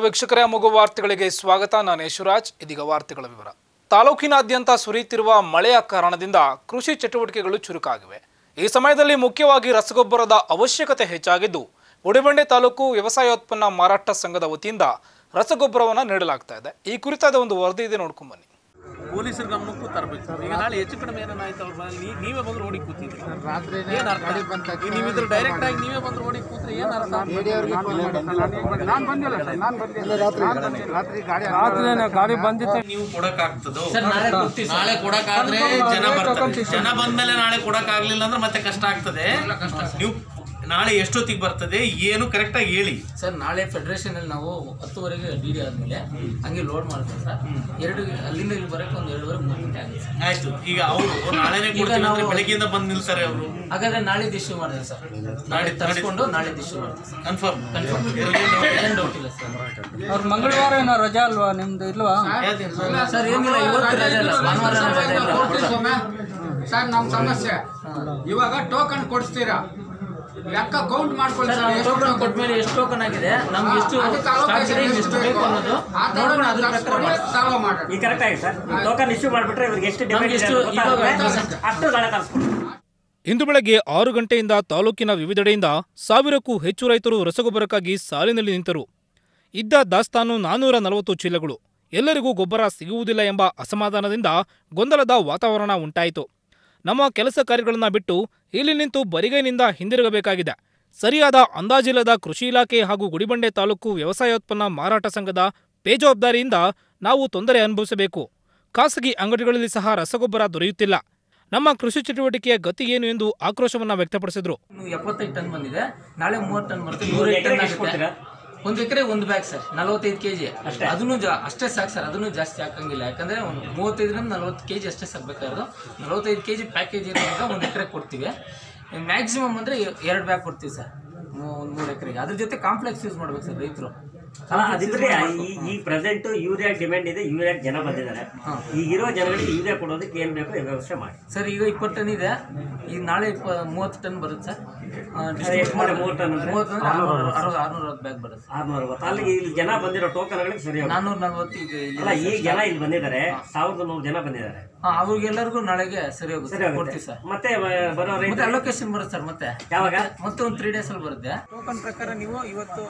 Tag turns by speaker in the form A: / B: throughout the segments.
A: ವೀಕ್ಷಕರೇ ಮಗು ವಾರ್ತೆಗಳಿಗೆ ಸ್ವಾಗತ ನಾನು ಯಶುರಾಜ್ ಇದೀಗ ವಾರ್ತೆಗಳ ವಿವರ ತಾಲೂಕಿನಾದ್ಯಂತ ಸುರಿಯುತ್ತಿರುವ ಮಳೆಯ ಕಾರಣದಿಂದ ಕೃಷಿ ಚಟುವಟಿಕೆಗಳು ಚುರುಕಾಗಿವೆ ಈ ಸಮಯದಲ್ಲಿ ಮುಖ್ಯವಾಗಿ ರಸಗೊಬ್ಬರದ ಅವಶ್ಯಕತೆ ಹೆಚ್ಚಾಗಿದ್ದು ಉಡಿಬಂಡೆ ತಾಲೂಕು ವ್ಯವಸಾಯೋತ್ಪನ್ನ ಮಾರಾಟ ಸಂಘದ ವತಿಯಿಂದ ರಸಗೊಬ್ಬರವನ್ನು ನೀಡಲಾಗ್ತಾ ಇದೆ ಈ ಕುರಿತಾದ ಒಂದು ವರದಿ ಇದೆ ನೋಡ್ಕೊಂಡ್ ಬನ್ನಿ
B: ಪೊಲೀಸರ ಗಮನಕ್ಕೂ ತರಬೇಕು ಈಗ ನಾಳೆ ಹೆಚ್ಚು ಕಡಿಮೆ ಏನಾಯ್ತು ಅವ್ರ ಮನೇಲಿ ನೀ- ನೀವೇ ಬಂದು ರೋಡಿಗೆ ಕೂತಿದ್ರಿ ಏನ್ ಅರ್ಥ ಈಗ ನೀವಿದ್ರ ಡೈರೆಕ್ಟ್ ಆಗಿ ನೀವೇ ಬಂದು ರೋಡಿಗೆ ಕೂತ್ರೆ ಏನ್ ಅರ್ಥ ನೀವು ಕೊಡಕ್ಕಾಗ್ತದೋ ನಾಳೆ ಕೊಡಕ್ಕಾದ್ರೆ ಜನ ಬರ್ತಾರೆ ಜನ ಬಂದ್ಮೇಲೆ ನಾಳೆ ಕೊಡಕ್ಕಾಗ್ಲಿಲ್ಲ ಅಂದ್ರೆ ಮತ್ತೆ ಕಷ್ಟ ಆಗ್ತದೆ ನೀವು ನಾಳೆ ಎಷ್ಟೊತ್ತಿಗೆ ಬರ್ತದೆ ಏನು ಕರೆಕ್ಟಾಗಿ ಹೇಳಿ
C: ಸರ್ ನಾಳೆ ಫೆಡರೇಷನ್ ಅಲ್ಲಿ ನಾವು ಹತ್ತುವರೆಗೆ ಡಿ ಡಿ ಆದ್ಮೇಲೆ ಹಂಗೆ ಲೋಡ್ ಮಾಡ್ತೀವಿ ಸರ್ ಎರಡು ಅಲ್ಲಿಂದ ಇಲ್ಲಿ ಬರಕ್ಕೆ ಒಂದು ಎರಡುವರೆ ಮೂರು ಗಂಟೆ ಆಗುತ್ತೆ ಸರ್
B: ಆಯ್ತು ಈಗ ಅವರು ನಾಳೆನೇ ಕೊಡ್ತೀನಿ ಅಂದ್ರೆ ಬೆಳಗ್ಗೆಯಿಂದ ಬಂದು ನಿಲ್ತಾರೆ ಅವರು
C: ಹಾಗಾದ್ರೆ ನಾಳೆ ಇಶ್ಯೂ ಮಾಡಿದೆ ಸರ್ ನಾಳೆ ತರಿಸ್ಕೊಂಡು ನಾಳೆ ಇಶ್ಯೂ ಮಾಡ್ತೀವಿ ಸರ್
B: ಕನ್ಫರ್ಮ್
C: ಕನ್ಫರ್ಮ್ ಏನು ಡೌಟ್ ಇಲ್ಲ ಸರ್
D: ಅವ್ರು ಮಂಗಳವಾರ ಏನೋ ರಜಾ ಅಲ್ವಾ ನಿಮ್ದು ಇಲ್ವಾ
C: ಸರ್ ಏನಿಲ್ಲ ಇವತ್ತು ರಜೆ ಇಲ್ಲ ಭಾನುವಾರ ರಜೆ ಇಲ್ಲ
E: ಸರ್ ನಮ್ಮ ಸಮಸ್ಯೆ ಇವಾಗ ಟೋಕನ್ ಕೊಡಿಸ್ತೀರಾ ಲೆಕ್ಕ ಕೌಂಟ್ ಮಾಡ್ಕೊಳ್ಳಿ
C: ಸರ್ ನಾವು ಟೋಕನ್ ಕೊಟ್ಮೇಲೆ ಎಷ್ಟು ಟೋಕನ್ ಆಗಿದೆ ನಮ್ಗೆ ಎಷ್ಟು ಸ್ಟಾಕ್ ಇದೆ ಇನ್ನು ಎಷ್ಟು ಬೇಕು ಅನ್ನೋದು ನೋಡ್ಕೊಂಡು ಅದ್ರ ಪ್ರಕಾರ ಮಾಡ್ತೀವಿ.
E: ಸಾಲ್ವ್ ಮಾಡೋಣ
F: ಈ ಕರೆಕ್ಟ್ ಆಗಿ ಸರ್ ಟೋಕನ್ ಇಶ್ಯೂ ಮಾಡ್ಬಿಟ್ರೆ ಇವ್ರಿಗೆ ಎಷ್ಟು
C: ನಮ್ಗೆ
F: ಡಿಮ್ಯಾಂಡ್
C: ಎಷ್ಟು ಇವಾಗ
F: ಅಷ್ಟು ನಾಳೆ ಕಳ್ಸ್ಕೊಡ್ತೀವಿ
A: ಇಂದು ಬೆಳಗ್ಗೆ ಆರು ಗಂಟೆಯಿಂದ ತಾಲೂಕಿನ ವಿವಿಧೆಡೆಯಿಂದ ಸಾವಿರಕ್ಕೂ ಹೆಚ್ಚು ರೈತರು ರಸಗೊಬ್ಬರಕ್ಕಾಗಿ ಸಾಲಿನಲ್ಲಿ ನಿಂತರು ಇದ್ದ ದಾಸ್ತಾನು ನಾನೂರ ನಲವತ್ತು ಚೀಲಗಳು ಎಲ್ಲರಿಗೂ ಗೊಬ್ಬರ ಸಿಗುವುದಿಲ್ಲ ಎಂಬ ಅಸಮಾಧಾನದಿಂದ ಗೊಂದಲದ ವಾತಾವರಣ ಉಂಟಾಯಿತು ನಮ್ಮ ಕೆಲಸ ಕಾರ್ಯಗಳನ್ನು ಬಿಟ್ಟು ಇಲ್ಲಿ ನಿಂತು ಬರಿಗೈನಿಂದ ಹಿಂದಿರುಗಬೇಕಾಗಿದೆ ಸರಿಯಾದ ಅಂದಾಜಿಲ್ಲದ ಕೃಷಿ ಇಲಾಖೆ ಹಾಗೂ ಗುಡಿಬಂಡೆ ತಾಲೂಕು ವ್ಯವಸಾಯೋತ್ಪನ್ನ ಮಾರಾಟ ಸಂಘದ ಬೇಜವಾಬ್ದಾರಿಯಿಂದ ನಾವು ತೊಂದರೆ ಅನುಭವಿಸಬೇಕು ಖಾಸಗಿ ಅಂಗಡಿಗಳಲ್ಲಿ ಸಹ ರಸಗೊಬ್ಬರ ದೊರೆಯುತ್ತಿಲ್ಲ ನಮ್ಮ ಕೃಷಿ ಚಟುವಟಿಕೆಯ ಗತಿ ಏನು ಎಂದು ಆಕ್ರೋಶವನ್ನ ವ್ಯಕ್ತಪಡಿಸಿದರು
C: ಇನ್ನು ಎಪ್ಪತ್ತೈದು ಟನ್ ಬಂದಿದೆ ನಾಳೆ ಮೂವತ್ತು ಟನ್ ಬರುತ್ತೆ ನೂರೈದು ಟನ್ ಆಗುತ್ತೆ ಒಂದು ಎಕರೆ ಒಂದು ಬ್ಯಾಗ್ ಸರ್ ನಲವತ್ತೈದು ಕೆ ಜಿ ಅದನ್ನು ಜಾ ಅಷ್ಟೇ ಸಾಕು ಸರ್ ಅದನ್ನು ಜಾಸ್ತಿ ಹಾಕಂಗಿಲ್ಲ ಯಾಕಂದ್ರೆ ಒಂದು ಮೂವತ್ತೈದರಿಂದ ನಲವತ್ತು ಕೆ ಜಿ ಅಷ್ಟೇ ಸಾಕು ಬೇಕಾಗಿರೋದು ನಲವತ್ತೈದು ಕೆ ಜಿ ಪ್ಯಾಕೇಜ್ ಇರೋದ್ರಿಂದ ಒಂದು ಎಕರೆ ಕೊಡ್ತೀವಿ ಮ್ಯಾಕ್ಸಿಮಮ್ ಅಂದರೆ ಎರಡು ಬ್ಯಾಗ್ ಕೊಡ್ತೀವಿ ಸರ್ ಒಂದು ಮೂರು ಎಕರೆಗೆ ಅದ್ರ ಜೊತೆ ಕಾಂಪ್ಲೆಕ್ಸ್ ಯೂಸ್ ಮಾಡ್ಬೇಕು ಸರ್ ರೈತರು
F: ಅಲ್ಲ ಅದಿದ್ರೆ ಈ ಈ ಪ್ರೆಸೆಂಟ್ ಯೂರಿಯಾ ಡಿಮ್ಯಾಂಡ್ ಇದೆ ಯೂರಿಯಾ ಜನ ಬಂದಿದ್ದಾರೆ ಈಗಿರೋ ಜನಗಳಿಗೆ ಯೂರಿಯಾ ಕೊಡೋದಕ್ಕೆ ಏನ್ ಬೇಕು ಈ ವ್ಯವಸ್ಥೆ ಮಾಡಿ
C: ಸರ್ ಈಗ ಇಪ್ಪತ್ತು ಟನ್ ಇದೆ ಈಗ ನಾಳೆ ಇಪ್ಪ ಮೂವತ್ತು ಟನ್ ಬರುತ್ತೆ ಸರ್
F: ಎಷ್ಟು ಮಾಡಿ ಮೂವತ್ತು ಟನ್ ಅಂದ್ರೆ?
C: ಮೂವತ್ತು ಅಂದ್ರೆ ಆರುನೂರ ಅರವತ್ತು ಆರುನೂರ ಅರವತ್ತು ಬ್ಯಾಗ್ ಬರುತ್ತೆ
F: ಆರ್ನೂರ ಅರವತ್ತು ಅಲ್ಲಿಗೆ ಇಲ್ಲಿ ಜನ ಬಂದಿರೋ ಟೋಕನ್ಗಳಿಗೆ ಸರಿ ಹೋಗುತ್ತೆ.
C: ನಾನ್ನೂರ ನಲ್ವತ್ತು ಈಗ ಇಲ್ಲಿ
F: ಅಲ್ಲ ಈಗ ಜನ ಇಲ್ಲಿ ಬಂದಿದ್ದಾರೆ ಸಾವಿರದ ನೂರು ಜನ ಬಂದಿದ್ದಾರೆ
C: ಹಾಂ ಅವ್ರಿಗೆಲ್ಲರಿಗೂ ನಾಳೆಗೆ ಸರಿ ಹೋಗುತ್ತೆ
F: ಸರಿ ಹೋಗುತ್ತೆ
C: ಕೊಡ್ತೀವಿ ಸರ್
F: ಮತ್ತೆ ಬ- ಬರೋ
C: ಮತ್ತೆ
F: ರೈತ
C: ಅಲೋಕೇಶನ್ ಬರುತ್ತೆ ಸರ್ ಮತ್ತೆ
F: ಯಾವಾಗ
C: ಮತ್ತೆ ಒಂದು ತ್ರೀ ಡೇಸ್ ಅಲ್ಲಿ ಬರುತ್ತೆ ಟೋಕನ್ ಪ್ರಕಾರ ನೀವು ಇವತ್ತು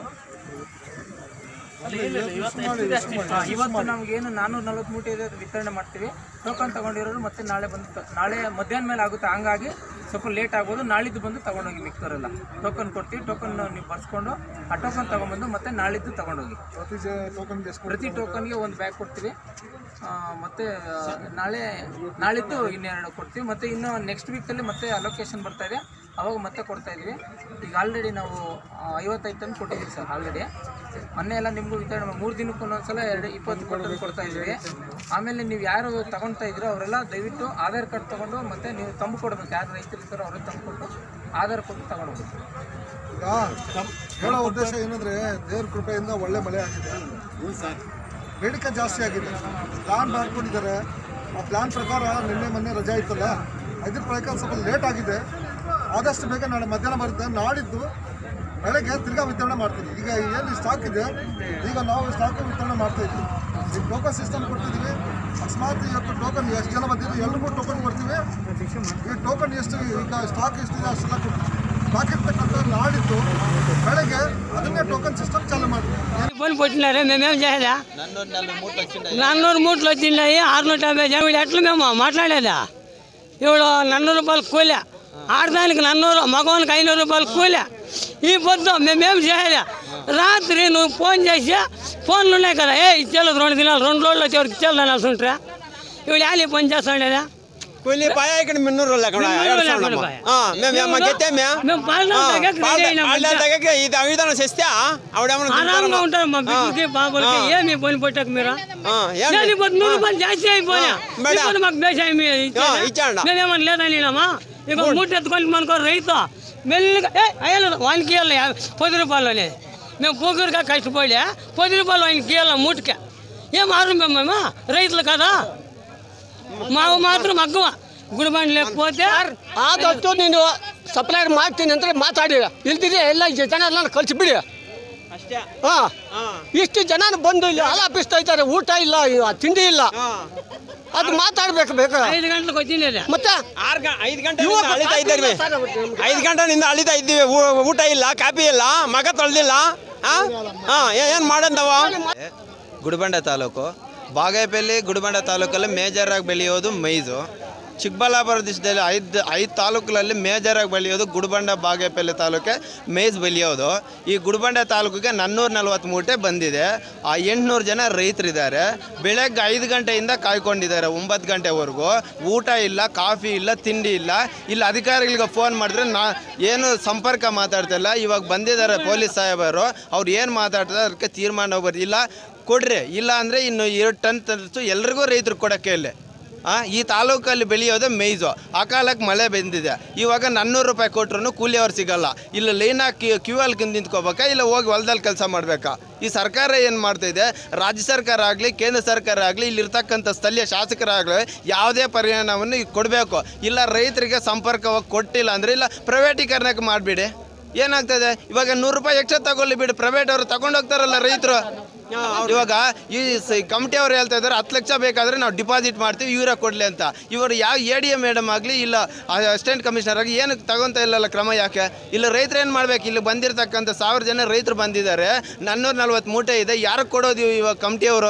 C: ಹಾ, ಇವತ್ತು ನಮಗೇನು ನಾನ್ನೂರ ನಲ್ವತ್ತು ಮೂಟೆ ಇದೆ ಅದು ವಿತರಣೆ ಮಾಡ್ತೀವಿ ಟೋಕನ್ ತಗೊಂಡಿರೋರು ಮತ್ತೆ ನಾಳೆ ಬಂದು ತ- ನಾಳೆ ಮಧ್ಯಾಹ್ನ ಮೇಲೆ ಆಗುತ್ತೆ ಹಂಗಾಗಿ ಸ್ವಲ್ಪ ಲೇಟ್ ಆಗ್ಬೋದು ನಾಳಿದ್ದು ಬಂದು ತಗೊಂಡೋಗಿ ಮಿಕ್ತವರೆಲ್ಲ ಟೋಕನ್ ಕೊಡ್ತೀವಿ ಟೋಕನ್ ನೀವು ಬರ್ಸ್ಕೊಂಡು ಆ ಟೋಕನ್ ತಗೊಂಡ್ಬಂದು ಮತ್ತೆ ನಾಳಿದ್ದು ತಗೊಂಡೋಗಿ ಪ್ರತಿ ಟೋಕನ್ಗೆ ಒಂದು ಬ್ಯಾಗ್ ಕೊಡ್ತೀವಿ ಆ, ಮತ್ತೆ ಆ, ನಾಳೆ ನಾಳಿದ್ದು ಇನ್ನೆರಡು ಕೊಡ್ತೀವಿ ಮತ್ತೆ ಇನ್ನು ನೆಕ್ಸ್ಟ್ ವೀಕಲ್ಲಿ ಮತ್ತೆ ಅಲೋಕೇಶನ್ ಬರ್ತಾ ಇದೆ ಅವಾಗ ಮತ್ತೆ ಕೊಡ್ತಾ ಇದೀವಿ ಈಗ ಆಲ್ರೆಡಿ ನಾವು ಆ, ಐವತ್ತೈದು ಟನ್ ಕೊಟ್ಟಿದ್ದೀವಿ ಸರ್ ಆಲ್ರೆಡಿ ಮೊನ್ನೆ ಎಲ್ಲ ನಿಮಗೂ ವಿತರಣೆ ಮಾಡಿ- ಮೂರು ದಿನಕ್ಕೆ ಒಂದೊಂದ್ಸಲ ಎರಡು ಇಪ್ಪತ್ತು ಕೊಟ್ಟು ಕೊಡ್ತಾ ಇದ್ದೀವಿ ಆಮೇಲೆ ನೀವು ಯಾರು ತಗೊಳ್ತಾ ಇದ್ರೋ ಅವರೆಲ್ಲ ದಯವಿಟ್ಟು ಆಧಾರ್ ಕಾರ್ಡ್ ತಗೊಂಡು ಮತ್ತೆ ನೀವು ತಂಬು ಕೊಡಬೇಕು ಯಾರು ರೈತರು ಇರ್ತಾರೋ ಅವ್ರಿಗೆ ತಂಬು ಕೊಟ್ಟು ಆಧಾರ್ ಕೊಟ್ಟು ತಗೊಂಡು ಹೋಗ್ಬೇಕು
G: ಈಗ ಹೇಳೋ ಉದ್ದೇಶ ಏನಂದ್ರೆ ದೇವ್ರ ಕೃಪೆಯಿಂದ ಒಳ್ಳೆ ಮಳೆ ಆಗಿದೆ ಬೇಡಿಕೆ ಜಾಸ್ತಿ ಆಗಿದೆ ಪ್ಲಾನ್ ಮಾಡ್ಕೊಂಡಿದ್ದಾರೆ ಆ ಪ್ಲಾನ್ ಪ್ರಕಾರ ನಿನ್ನೆ ಮೊನ್ನೆ ರಜಾ ಇತ್ತಲ್ಲ ಅದ್ರ ಪ್ರಕಾರ ಸ್ವಲ್ಪ ಲೇಟ್ ಆಗಿದೆ ಆದಷ್ಟು ಬೇಗ ನಾಳೆ ಮಧ್ಯಾಹ್ನ ಬರುತ್ತೆ ನಾಡಿದ್ದು ಬೆಳಗ್ಗೆ ತಿರ್ಗಾ ವಿತರಣೆ ಮಾಡ್ತೀವಿ ಈಗ ಏನು ಸ್ಟಾಕ್ ಇದೆ ಈಗ ನಾವು ಸ್ಟಾಕ್ ವಿತರಣೆ ಮಾಡ್ತಾ ಇದ್ವಿ ಈಗ ಟೋಕನ್ ಸಿಸ್ಟಮ್ ಕೊಡ್ತಿದ್ದೀವಿ ಅಕಸ್ಮಾತ್ ಇವತ್ತು ಟೋಕನ್ ಎಷ್ಟು ಜನ ಬಂದಿದ್ದು ಎಲ್ರಿಗೂ ಟೋಕನ್ ಕೊಡ್ತೀವಿ ಈ ಟೋಕನ್ ಎಷ್ಟು ಈಗ ಸ್ಟಾಕ್ ಎಷ್ಟಿದೆ ಅಷ್ಟೆಲ್ಲ ಕೊಡ್ತೀವಿ ಸ್ಟಾಕ್ ಇರ್ತಕ್ಕಂಥ ನಾಡಿದ್ದು ಬೆಳಗ್ಗೆ ಅದನ್ನೇ టోకన్ సిస్టమ్ చాలు ಮಾಡ್ತೀವಿ
H: ఫోన్ కొట్టినారే మేమేం చేయాలా నన్నూరు మూట్లు వచ్చినాయి ఆరునూట యాభై జనం వీడు ఎట్లా మేము మాట్లాడేదా ఇప్పుడు నన్నూరు రూపాయలు కూలే ఆడదానికి నన్నూరు మగవానికి ఐనూరు రూపాయలు కూలే ఈ పొద్దు మేమేం చేయాలి రాత్రి నువ్వు ఫోన్ చేసి ఫోన్లు ఉన్నాయి కదా ఏ ఇచ్చేలేదు రెండు దినాలు రెండు రోజులు వచ్చేవరకు ఇచ్చేది అనాల్సి ఉంటారా ఇప్పుడు యాలి పని చేస్తాడేదా
I: ಕೂಲಿ ಪಾಯ ಈ ಕಡೆ ಮುನ್ನೂರು ಲೆಕ್ಕ ಎರಡು ಸಾವಿರ ನಮ್ಮ. ಹಾ, మేము ఏమన్నా గెత్తామే?
H: మేము పాలన
I: ఆ,
H: తగ్గక
I: పాల-
H: రెడీ అయినాం
I: పాల
H: అంతే.
I: తగ్గక ఇది అవిధానం చేస్తే ఆవిడేమన్నా
H: ఆరాంగా
I: తింటారమ్మా?
H: ఉంటారు మా బిడ్డకి బాబులకి
I: ఆ.
H: ఏమి పని పెట్టకు మీరు
I: ఆ, ఏం
H: నేను
I: లేదు.
H: ఇప్పుడు నూరు రూపాయలు జాస్తి అయిపోయా
I: ఆ, మేడం.
H: ఇప్పుడు మాకు బేసాయి మీ
I: ఆ, ఇచ్చాండా.
H: మేమేమన్నా లేదనినామా ఇక మూట ఎత్తుకొని మనకో రైతు మెల్లిగా ఏ అయ్యలేదు వానికి ఇవ్వాలి పది రూపాయలు అనేది మేము పూకూరుగా కష్టపడి పది రూపాయలు ఆయనకి ఇవ్వాలి మూటకి ఏం ఆరంభం మేము రైతులు కదా మాకు మాత్రం మగ్గవ గుడిబండి లేకపోతే
D: ಆದಷ್ಟು ನೀನು ಸಪ್ಲೈ ಮಾಡ್ತೀನಿ ಅಂತ ಮಾತಾಡಿ ಇಲ್ದಿದ್ರೆ ಎಲ್ಲ ಜನ ಎಲ್ಲ ಕಳಿಸ್ಬಿಡಿ
I: ಹಾ
J: ಇಷ್ಟು ಜನ ಬಂದು ಇಲ್ಲಿ ಆಲಾಪಿಸ್ತಾ ಇದ್ದಾರೆ ಊಟ ಇಲ್ಲ ಇವ ತಿಂಡಿ ಇಲ್ಲ ಅದು ಮಾತಾಡ್ಬೇಕು ಬೇಕು
H: ಐದು ಗಂಟೆಗೆ ಹೋಗ್ತೀನಿ ಅಲ್ಲ
J: ಮತ್ತೆ
I: ಆರು ಗ ಐದು ಗಂಟೆ ಅಳಿತಾ ಇದ್ದೀವಿ ಐದು ಗಂಟೆನಿಂದ ಅಳಿತಾ ಇದ್ದೀವಿ ಊ- ಊಟ ಇಲ್ಲ ಕಾಫಿ ಇಲ್ಲ ಮಗ ತೊಳ್ದಿಲ್ಲ ಹಾ ಹಾ ಏನು ಮಾಡಂದವ
K: ಗುಡಿಬಂಡೆ ತಾಲೂಕು ಬಾಗೇಪಲ್ಲಿ ಗುಡಿಬಂಡೆ ತಾಲೂಕಲ್ಲಿ ಮೇಜರಾಗಿ ಬೆಳೆಯೋದು ಮೈಜು ಚಿಕ್ಕಬಳ್ಳಾಪುರ ಡಿಸ್ಟ್ರಿಕ್ಟಲ್ಲಿ ಐದು ಐದು ತಾಲೂಕುಗಳಲ್ಲಿ ಮೇಜರಾಗಿ ಬೆಳೆಯೋದು ಗುಡಿಬಂಡೆ ಬಾಗೇಪಲ್ಲಿ ತಾಲೂಕೆ ಮೇಜ್ ಬೆಳೆಯೋದು ಈ ಗುಡಿಬಂಡೆ ತಾಲೂಕಿಗೆ ನಾನ್ನೂರ ನಲ್ವತ್ತು ಮೂಟೆ ಬಂದಿದೆ ಆ ಎಂಟುನೂರು ಜನ ರೈತರಿದ್ದಾರೆ ಬೆಳಗ್ಗೆ ಐದು ಗಂಟೆಯಿಂದ ಕಾಯ್ಕೊಂಡಿದ್ದಾರೆ ಒಂಬತ್ತು ಗಂಟೆವರೆಗೂ ಊಟ ಇಲ್ಲ ಕಾಫಿ ಇಲ್ಲ ತಿಂಡಿ ಇಲ್ಲ ಇಲ್ಲಿ ಅಧಿಕಾರಿಗಳಿಗೆ ಫೋನ್ ಮಾಡಿದ್ರೆ ನಾ ಏನು ಸಂಪರ್ಕ ಮಾತಾಡ್ತಿಲ್ಲ ಇವಾಗ ಬಂದಿದ್ದಾರೆ ಪೊಲೀಸ್ ಸಾಹೇಬರು ಅವ್ರು ಏನು ಮಾತಾಡ್ತಾರೆ ಅದಕ್ಕೆ ತೀರ್ಮಾನ ಬರ್ದಿಲ್ಲ ಕೊಡ್ರಿ ಇಲ್ಲ ಅಂದರೆ ಇನ್ನು ಎರಡು ಟನ್ ತರಿಸು ಎಲ್ರಿಗೂ ರೈತರು ಕೊಡೋಕ್ಕೆ ಇಲ್ಲಿ ಆ, ಈ ತಾಲೂಕಲ್ಲಿ ಬೆಳೆಯೋದು ಮೇಯ್ಸು ಅಕಾಲಕ್ಕೆ ಮಳೆ ಬಂದಿದೆ ಇವಾಗ ನಾನ್ನೂರು ರೂಪಾಯಿ ಕೊಟ್ರು ಕೂಲಿಯವ್ರು ಸಿಗಲ್ಲ ಇಲ್ಲಿ ಲೈನಾಗಿ ಕ್ಯೂ ಅಲ್ಲಿ ನಿಂತ್ಕೋಬೇಕಾ ಇಲ್ಲ ಹೋಗಿ ಹೊಲದಲ್ಲಿ ಕೆಲಸ ಮಾಡಬೇಕಾ ಈ ಸರ್ಕಾರ ಏನು ಮಾಡ್ತಾಯಿದೆ ರಾಜ್ಯ ಸರ್ಕಾರ ಆಗಲಿ ಕೇಂದ್ರ ಸರ್ಕಾರ ಆಗಲಿ ಇಲ್ಲಿರ್ತಕ್ಕಂಥ ಸ್ಥಳೀಯ ಶಾಸಕರಾಗಲಿ ಯಾವುದೇ ಪರಿಣಾಮವನ್ನು ಕೊಡಬೇಕು ಇಲ್ಲ ರೈತರಿಗೆ ಸಂಪರ್ಕವಾಗಿ ಕೊಟ್ಟಿಲ್ಲ ಅಂದರೆ ಇಲ್ಲ ಪ್ರೈವೇಟೀಕರಣಕ್ಕೆ ಮಾಡಿಬಿಡಿ ಏನಾಗ್ತದೆ ಇವಾಗ ನೂರು ರೂಪಾಯಿ ಎಕ್ಸ್ಟ್ರಾ ತಗೊಳ್ಳಿ ಬಿಡಿ ಪ್ರೈವೇಟ್ ಅವರು ತಗೊಂಡೋಗ್ತಾರಲ್ಲ ರೈತರು ಇವಾಗ ಈ ಕಮಿಟಿ ಅವ್ರು ಹೇಳ್ತಾ ಇದ್ದಾರೆ ಹತ್ತು ಲಕ್ಷ ಬೇಕಾದ್ರೆ ನಾವು ಡಿಪಾಸಿಟ್ ಮಾಡ್ತೀವಿ ಇವರೇ ಕೊಡಲಿ ಅಂತ ಇವರು ಯಾವ ಎ ಡಿ ಎ ಮೇಡಮ್ ಆಗಲಿ ಇಲ್ಲ ಅಸಿಸ್ಟೆಂಟ್ ಕಮಿಷನರ್ ಆಗಿ ಏನಕ್ಕೆ ತಗೊಂತ ಇಲ್ಲಲ್ಲ ಕ್ರಮ ಯಾಕೆ ಇಲ್ಲ ರೈತರು ಏನು ಮಾಡ್ಬೇಕು ಇಲ್ಲಿ ಬಂದಿರತಕ್ಕಂಥ ಸಾವಿರ ಜನ ರೈತರು ಬಂದಿದ್ದಾರೆ ನಾನ್ನೂರ ನಲ್ವತ್ತು ಮೂಟೆ ಇದೆ ಯಾರಿಗೆ ಕೊಡೋದು ಇವಾಗ ಕಮಿಟಿಯವರು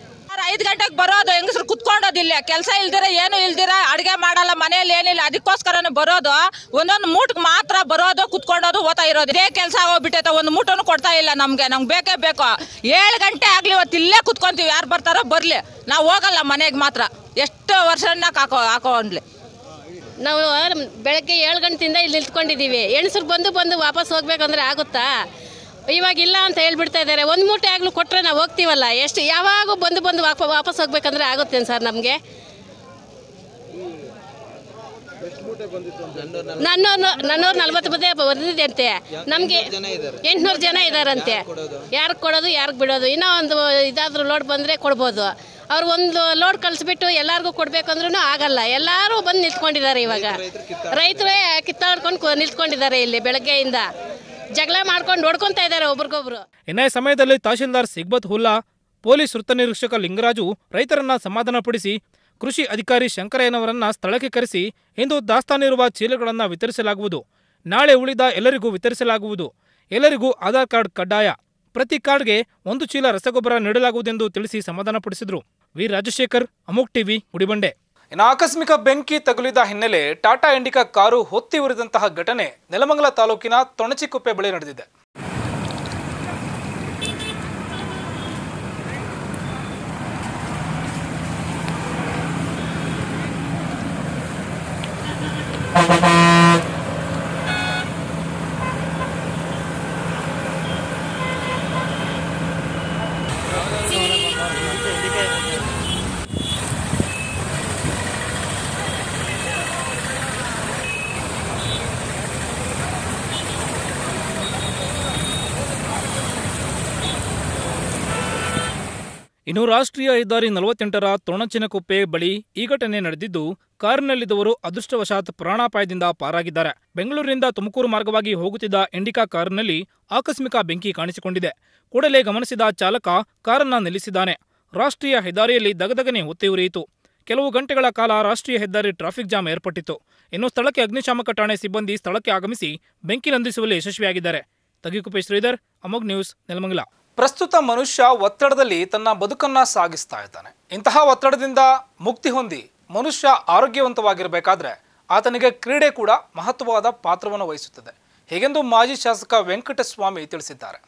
L: ಐದು ಗಂಟೆಗೆ ಬರೋದು ಹೆಂಗಸ್ರು ಕುತ್ಕೊಂಡೋದಿಲ್ಲ ಕೆಲಸ ಇಲ್ದಿರ ಏನು ಇಲ್ದಿರ ಅಡಿಗೆ ಮಾಡಲ್ಲ ಮನೆಯಲ್ಲಿ ಏನಿಲ್ಲ ಅದಕ್ಕೋಸ್ಕರನೇ ಬರೋದು ಒಂದೊಂದು ಮೂಟಕ್ಕೆ ಮಾತ್ರ ಬರೋದು ಕುತ್ಕೊಂಡೋದು ಓದ್ತಾ ಇರೋದು ಇದೇ ಕೆಲಸ ಆಗೋಗ್ಬಿಟ್ಟೈತೆ ಒಂದು ಮೂಟನು ಕೊಡ್ತಾ ಇಲ್ಲ ನಮ್ಗೆ ನಮ್ಗೆ ಬೇಕೇ ಬೇಕು ಏಳು ಗಂಟೆ ಆಗ್ಲಿ ಇವತ್ತು ಇಲ್ಲೇ ಕುತ್ಕೊಂತೀವಿ ಯಾರು ಬರ್ತಾರೋ ಬರ್ಲಿ ನಾವು ಹೋಗಲ್ಲ ಮನೆಗೆ ಮಾತ್ರ ಎಷ್ಟು ವರ್ಷನ ಹಾಕೋ ಹಾಕೋನ್ಲಿ
M: ನಾವು ಬೆಳಗ್ಗೆ ಏಳು ಗಂಟೆಯಿಂದ ಇಲ್ಲಿ ನಿಂತ್ಕೊಂಡಿದ್ದೀವಿ ಹೆಣ್ಸರು ಬಂದು ಬಂದು ವಾಪಸ್ ಹೋಗ್ಬೇಕಂದ್ರೆ ಆಗುತ್ತಾ ಇವಾಗ ಇಲ್ಲ ಅಂತ ಹೇಳ್ಬಿಡ್ತಾ ಇದ್ದಾರೆ ಒಂದು ಮೂಟೆ ಆಗ್ಲೂ ಕೊಟ್ಟರೆ ನಾವು ಹೋಗ್ತೀವಲ್ಲ ಎಷ್ಟು ಯಾವಾಗ ಬಂದು ಬಂದು ವಾಪ ವಾಪಸ್ ಹೋಗ್ಬೇಕಂದ್ರೆ ಆಗುತ್ತೇನು ಸರ್ ನಮಗೆ ನನ್ನೂರು ನನ್ನೂರ ನಲ್ವತ್ತು ಬದೇ ಬಂದಿದೆ ಅಂತೆ ನಮಗೆ ಎಂಟುನೂರು ಜನ ಇದ್ದಾರಂತೆ ಯಾರಿಗೆ ಕೊಡೋದು ಯಾರಿಗೆ ಬಿಡೋದು ಇನ್ನೂ ಒಂದು ಇದಾದ್ರೂ ಲೋಡ್ ಬಂದರೆ ಕೊಡ್ಬೋದು ಅವ್ರು ಒಂದು ಲೋಡ್ ಕಳಿಸ್ಬಿಟ್ಟು ಎಲ್ಲರಿಗೂ ಕೊಡ್ಬೇಕಂದ್ರೂ ಆಗಲ್ಲ ಎಲ್ಲರೂ ಬಂದು ನಿಂತ್ಕೊಂಡಿದ್ದಾರೆ ಇವಾಗ ರೈತರೇ ಕಿತ್ತಾಡ್ಕೊಂಡು ಕು- ನಿಂತ್ಕೊಂಡಿದ್ದಾರೆ ಇಲ್ಲಿ ಬೆಳಗ್ಗೆಯಿಂದ ಜಗಳ ಮಾಡ್ಕೊಂಡು ಹೊಡ್ಕೊತಾ ಇದ್ದಾರೆ ಒಬ್ರಿಗೊಬ್ರು
A: ಇನ್ನ ಈ ಸಮಯದಲ್ಲಿ ತಹಶೀಲ್ದಾರ್ ಸಿಗ್ಬತ್ ಹುಲ್ಲಾ ಪೊಲೀಸ್ ವೃತ್ತ ನಿರೀಕ್ಷಕ ಲಿಂಗರಾಜು ರೈತರನ್ನ ಸಮಾಧಾನಪಡಿಸಿ ಕೃಷಿ ಅಧಿಕಾರಿ ಶಂಕರಯ್ಯನವರನ್ನ ಸ್ಥಳಕ್ಕೆ ಕರೆಸಿ ಇಂದು ದಾಸ್ತಾನಿರುವ ಚೀಲಗಳನ್ನು ವಿತರಿಸಲಾಗುವುದು ನಾಳೆ ಉಳಿದ ಎಲ್ಲರಿಗೂ ವಿತರಿಸಲಾಗುವುದು ಎಲ್ಲರಿಗೂ ಆಧಾರ್ ಕಾರ್ಡ್ ಕಡ್ಡಾಯ ಪ್ರತಿ ಕಾರ್ಡ್ಗೆ ಒಂದು ಚೀಲ ರಸಗೊಬ್ಬರ ನೀಡಲಾಗುವುದೆಂದು ತಿಳಿಸಿ ಸಮಾಧಾನಪಡಿಸಿದರು ವಿ ರಾಜಶೇಖರ್ ಅಮೋಕ್ ಟಿವಿ ಗುಡಿಬಂಡೆ ಇನ್ನು ಆಕಸ್ಮಿಕ ಬೆಂಕಿ ತಗುಲಿದ ಹಿನ್ನೆಲೆ ಟಾಟಾ ಇಂಡಿಕಾ ಕಾರು ಹೊತ್ತಿ ಉರಿದಂತಹ ಘಟನೆ ನೆಲಮಂಗಲ ತಾಲೂಕಿನ ತೊಣಚಿಕುಪ್ಪೆ ಬಳಿ ನಡೆದಿದೆ ಇನ್ನು ರಾಷ್ಟ್ರೀಯ ಹೆದ್ದಾರಿ ನಲವತ್ತೆಂಟರ ತೊಣಚಿನಕೊಪ್ಪೆ ಬಳಿ ಈ ಘಟನೆ ನಡೆದಿದ್ದು ಕಾರಿನಲ್ಲಿದ್ದವರು ಅದೃಷ್ಟವಶಾತ್ ಪ್ರಾಣಾಪಾಯದಿಂದ ಪಾರಾಗಿದ್ದಾರೆ ಬೆಂಗಳೂರಿನಿಂದ ತುಮಕೂರು ಮಾರ್ಗವಾಗಿ ಹೋಗುತ್ತಿದ್ದ ಇಂಡಿಕಾ ಕಾರಿನಲ್ಲಿ ಆಕಸ್ಮಿಕ ಬೆಂಕಿ ಕಾಣಿಸಿಕೊಂಡಿದೆ ಕೂಡಲೇ ಗಮನಿಸಿದ ಚಾಲಕ ಕಾರನ್ನ ನಿಲ್ಲಿಸಿದ್ದಾನೆ ರಾಷ್ಟ್ರೀಯ ಹೆದ್ದಾರಿಯಲ್ಲಿ ದಗದಗನೆ ಹೊತ್ತಿ ಉರಿಯಿತು ಕೆಲವು ಗಂಟೆಗಳ ಕಾಲ ರಾಷ್ಟ್ರೀಯ ಹೆದ್ದಾರಿ ಟ್ರಾಫಿಕ್ ಜಾಮ್ ಏರ್ಪಟ್ಟಿತ್ತು ಇನ್ನು ಸ್ಥಳಕ್ಕೆ ಅಗ್ನಿಶಾಮಕ ಠಾಣೆ ಸಿಬ್ಬಂದಿ ಸ್ಥಳಕ್ಕೆ ಆಗಮಿಸಿ ಬೆಂಕಿ ನಂದಿಸುವಲ್ಲಿ ಯಶಸ್ವಿಯಾಗಿದ್ದಾರೆ ತಗಿಕುಪೆ ಶ್ರೀಧರ್ ಅಮೋಗ್ ನ್ಯೂಸ್ ನೆಲಮಂಗಲ ಪ್ರಸ್ತುತ ಮನುಷ್ಯ ಒತ್ತಡದಲ್ಲಿ ತನ್ನ ಬದುಕನ್ನ ಸಾಗಿಸ್ತಾ ಇದ್ದಾನೆ ಇಂತಹ ಒತ್ತಡದಿಂದ ಮುಕ್ತಿ ಹೊಂದಿ ಮನುಷ್ಯ ಆರೋಗ್ಯವಂತವಾಗಿರಬೇಕಾದ್ರೆ ಆತನಿಗೆ ಕ್ರೀಡೆ ಕೂಡ ಮಹತ್ವವಾದ ಪಾತ್ರವನ್ನು ವಹಿಸುತ್ತದೆ ಹೀಗೆಂದು ಮಾಜಿ ಶಾಸಕ ವೆಂಕಟಸ್ವಾಮಿ ತಿಳಿಸಿದ್ದಾರೆ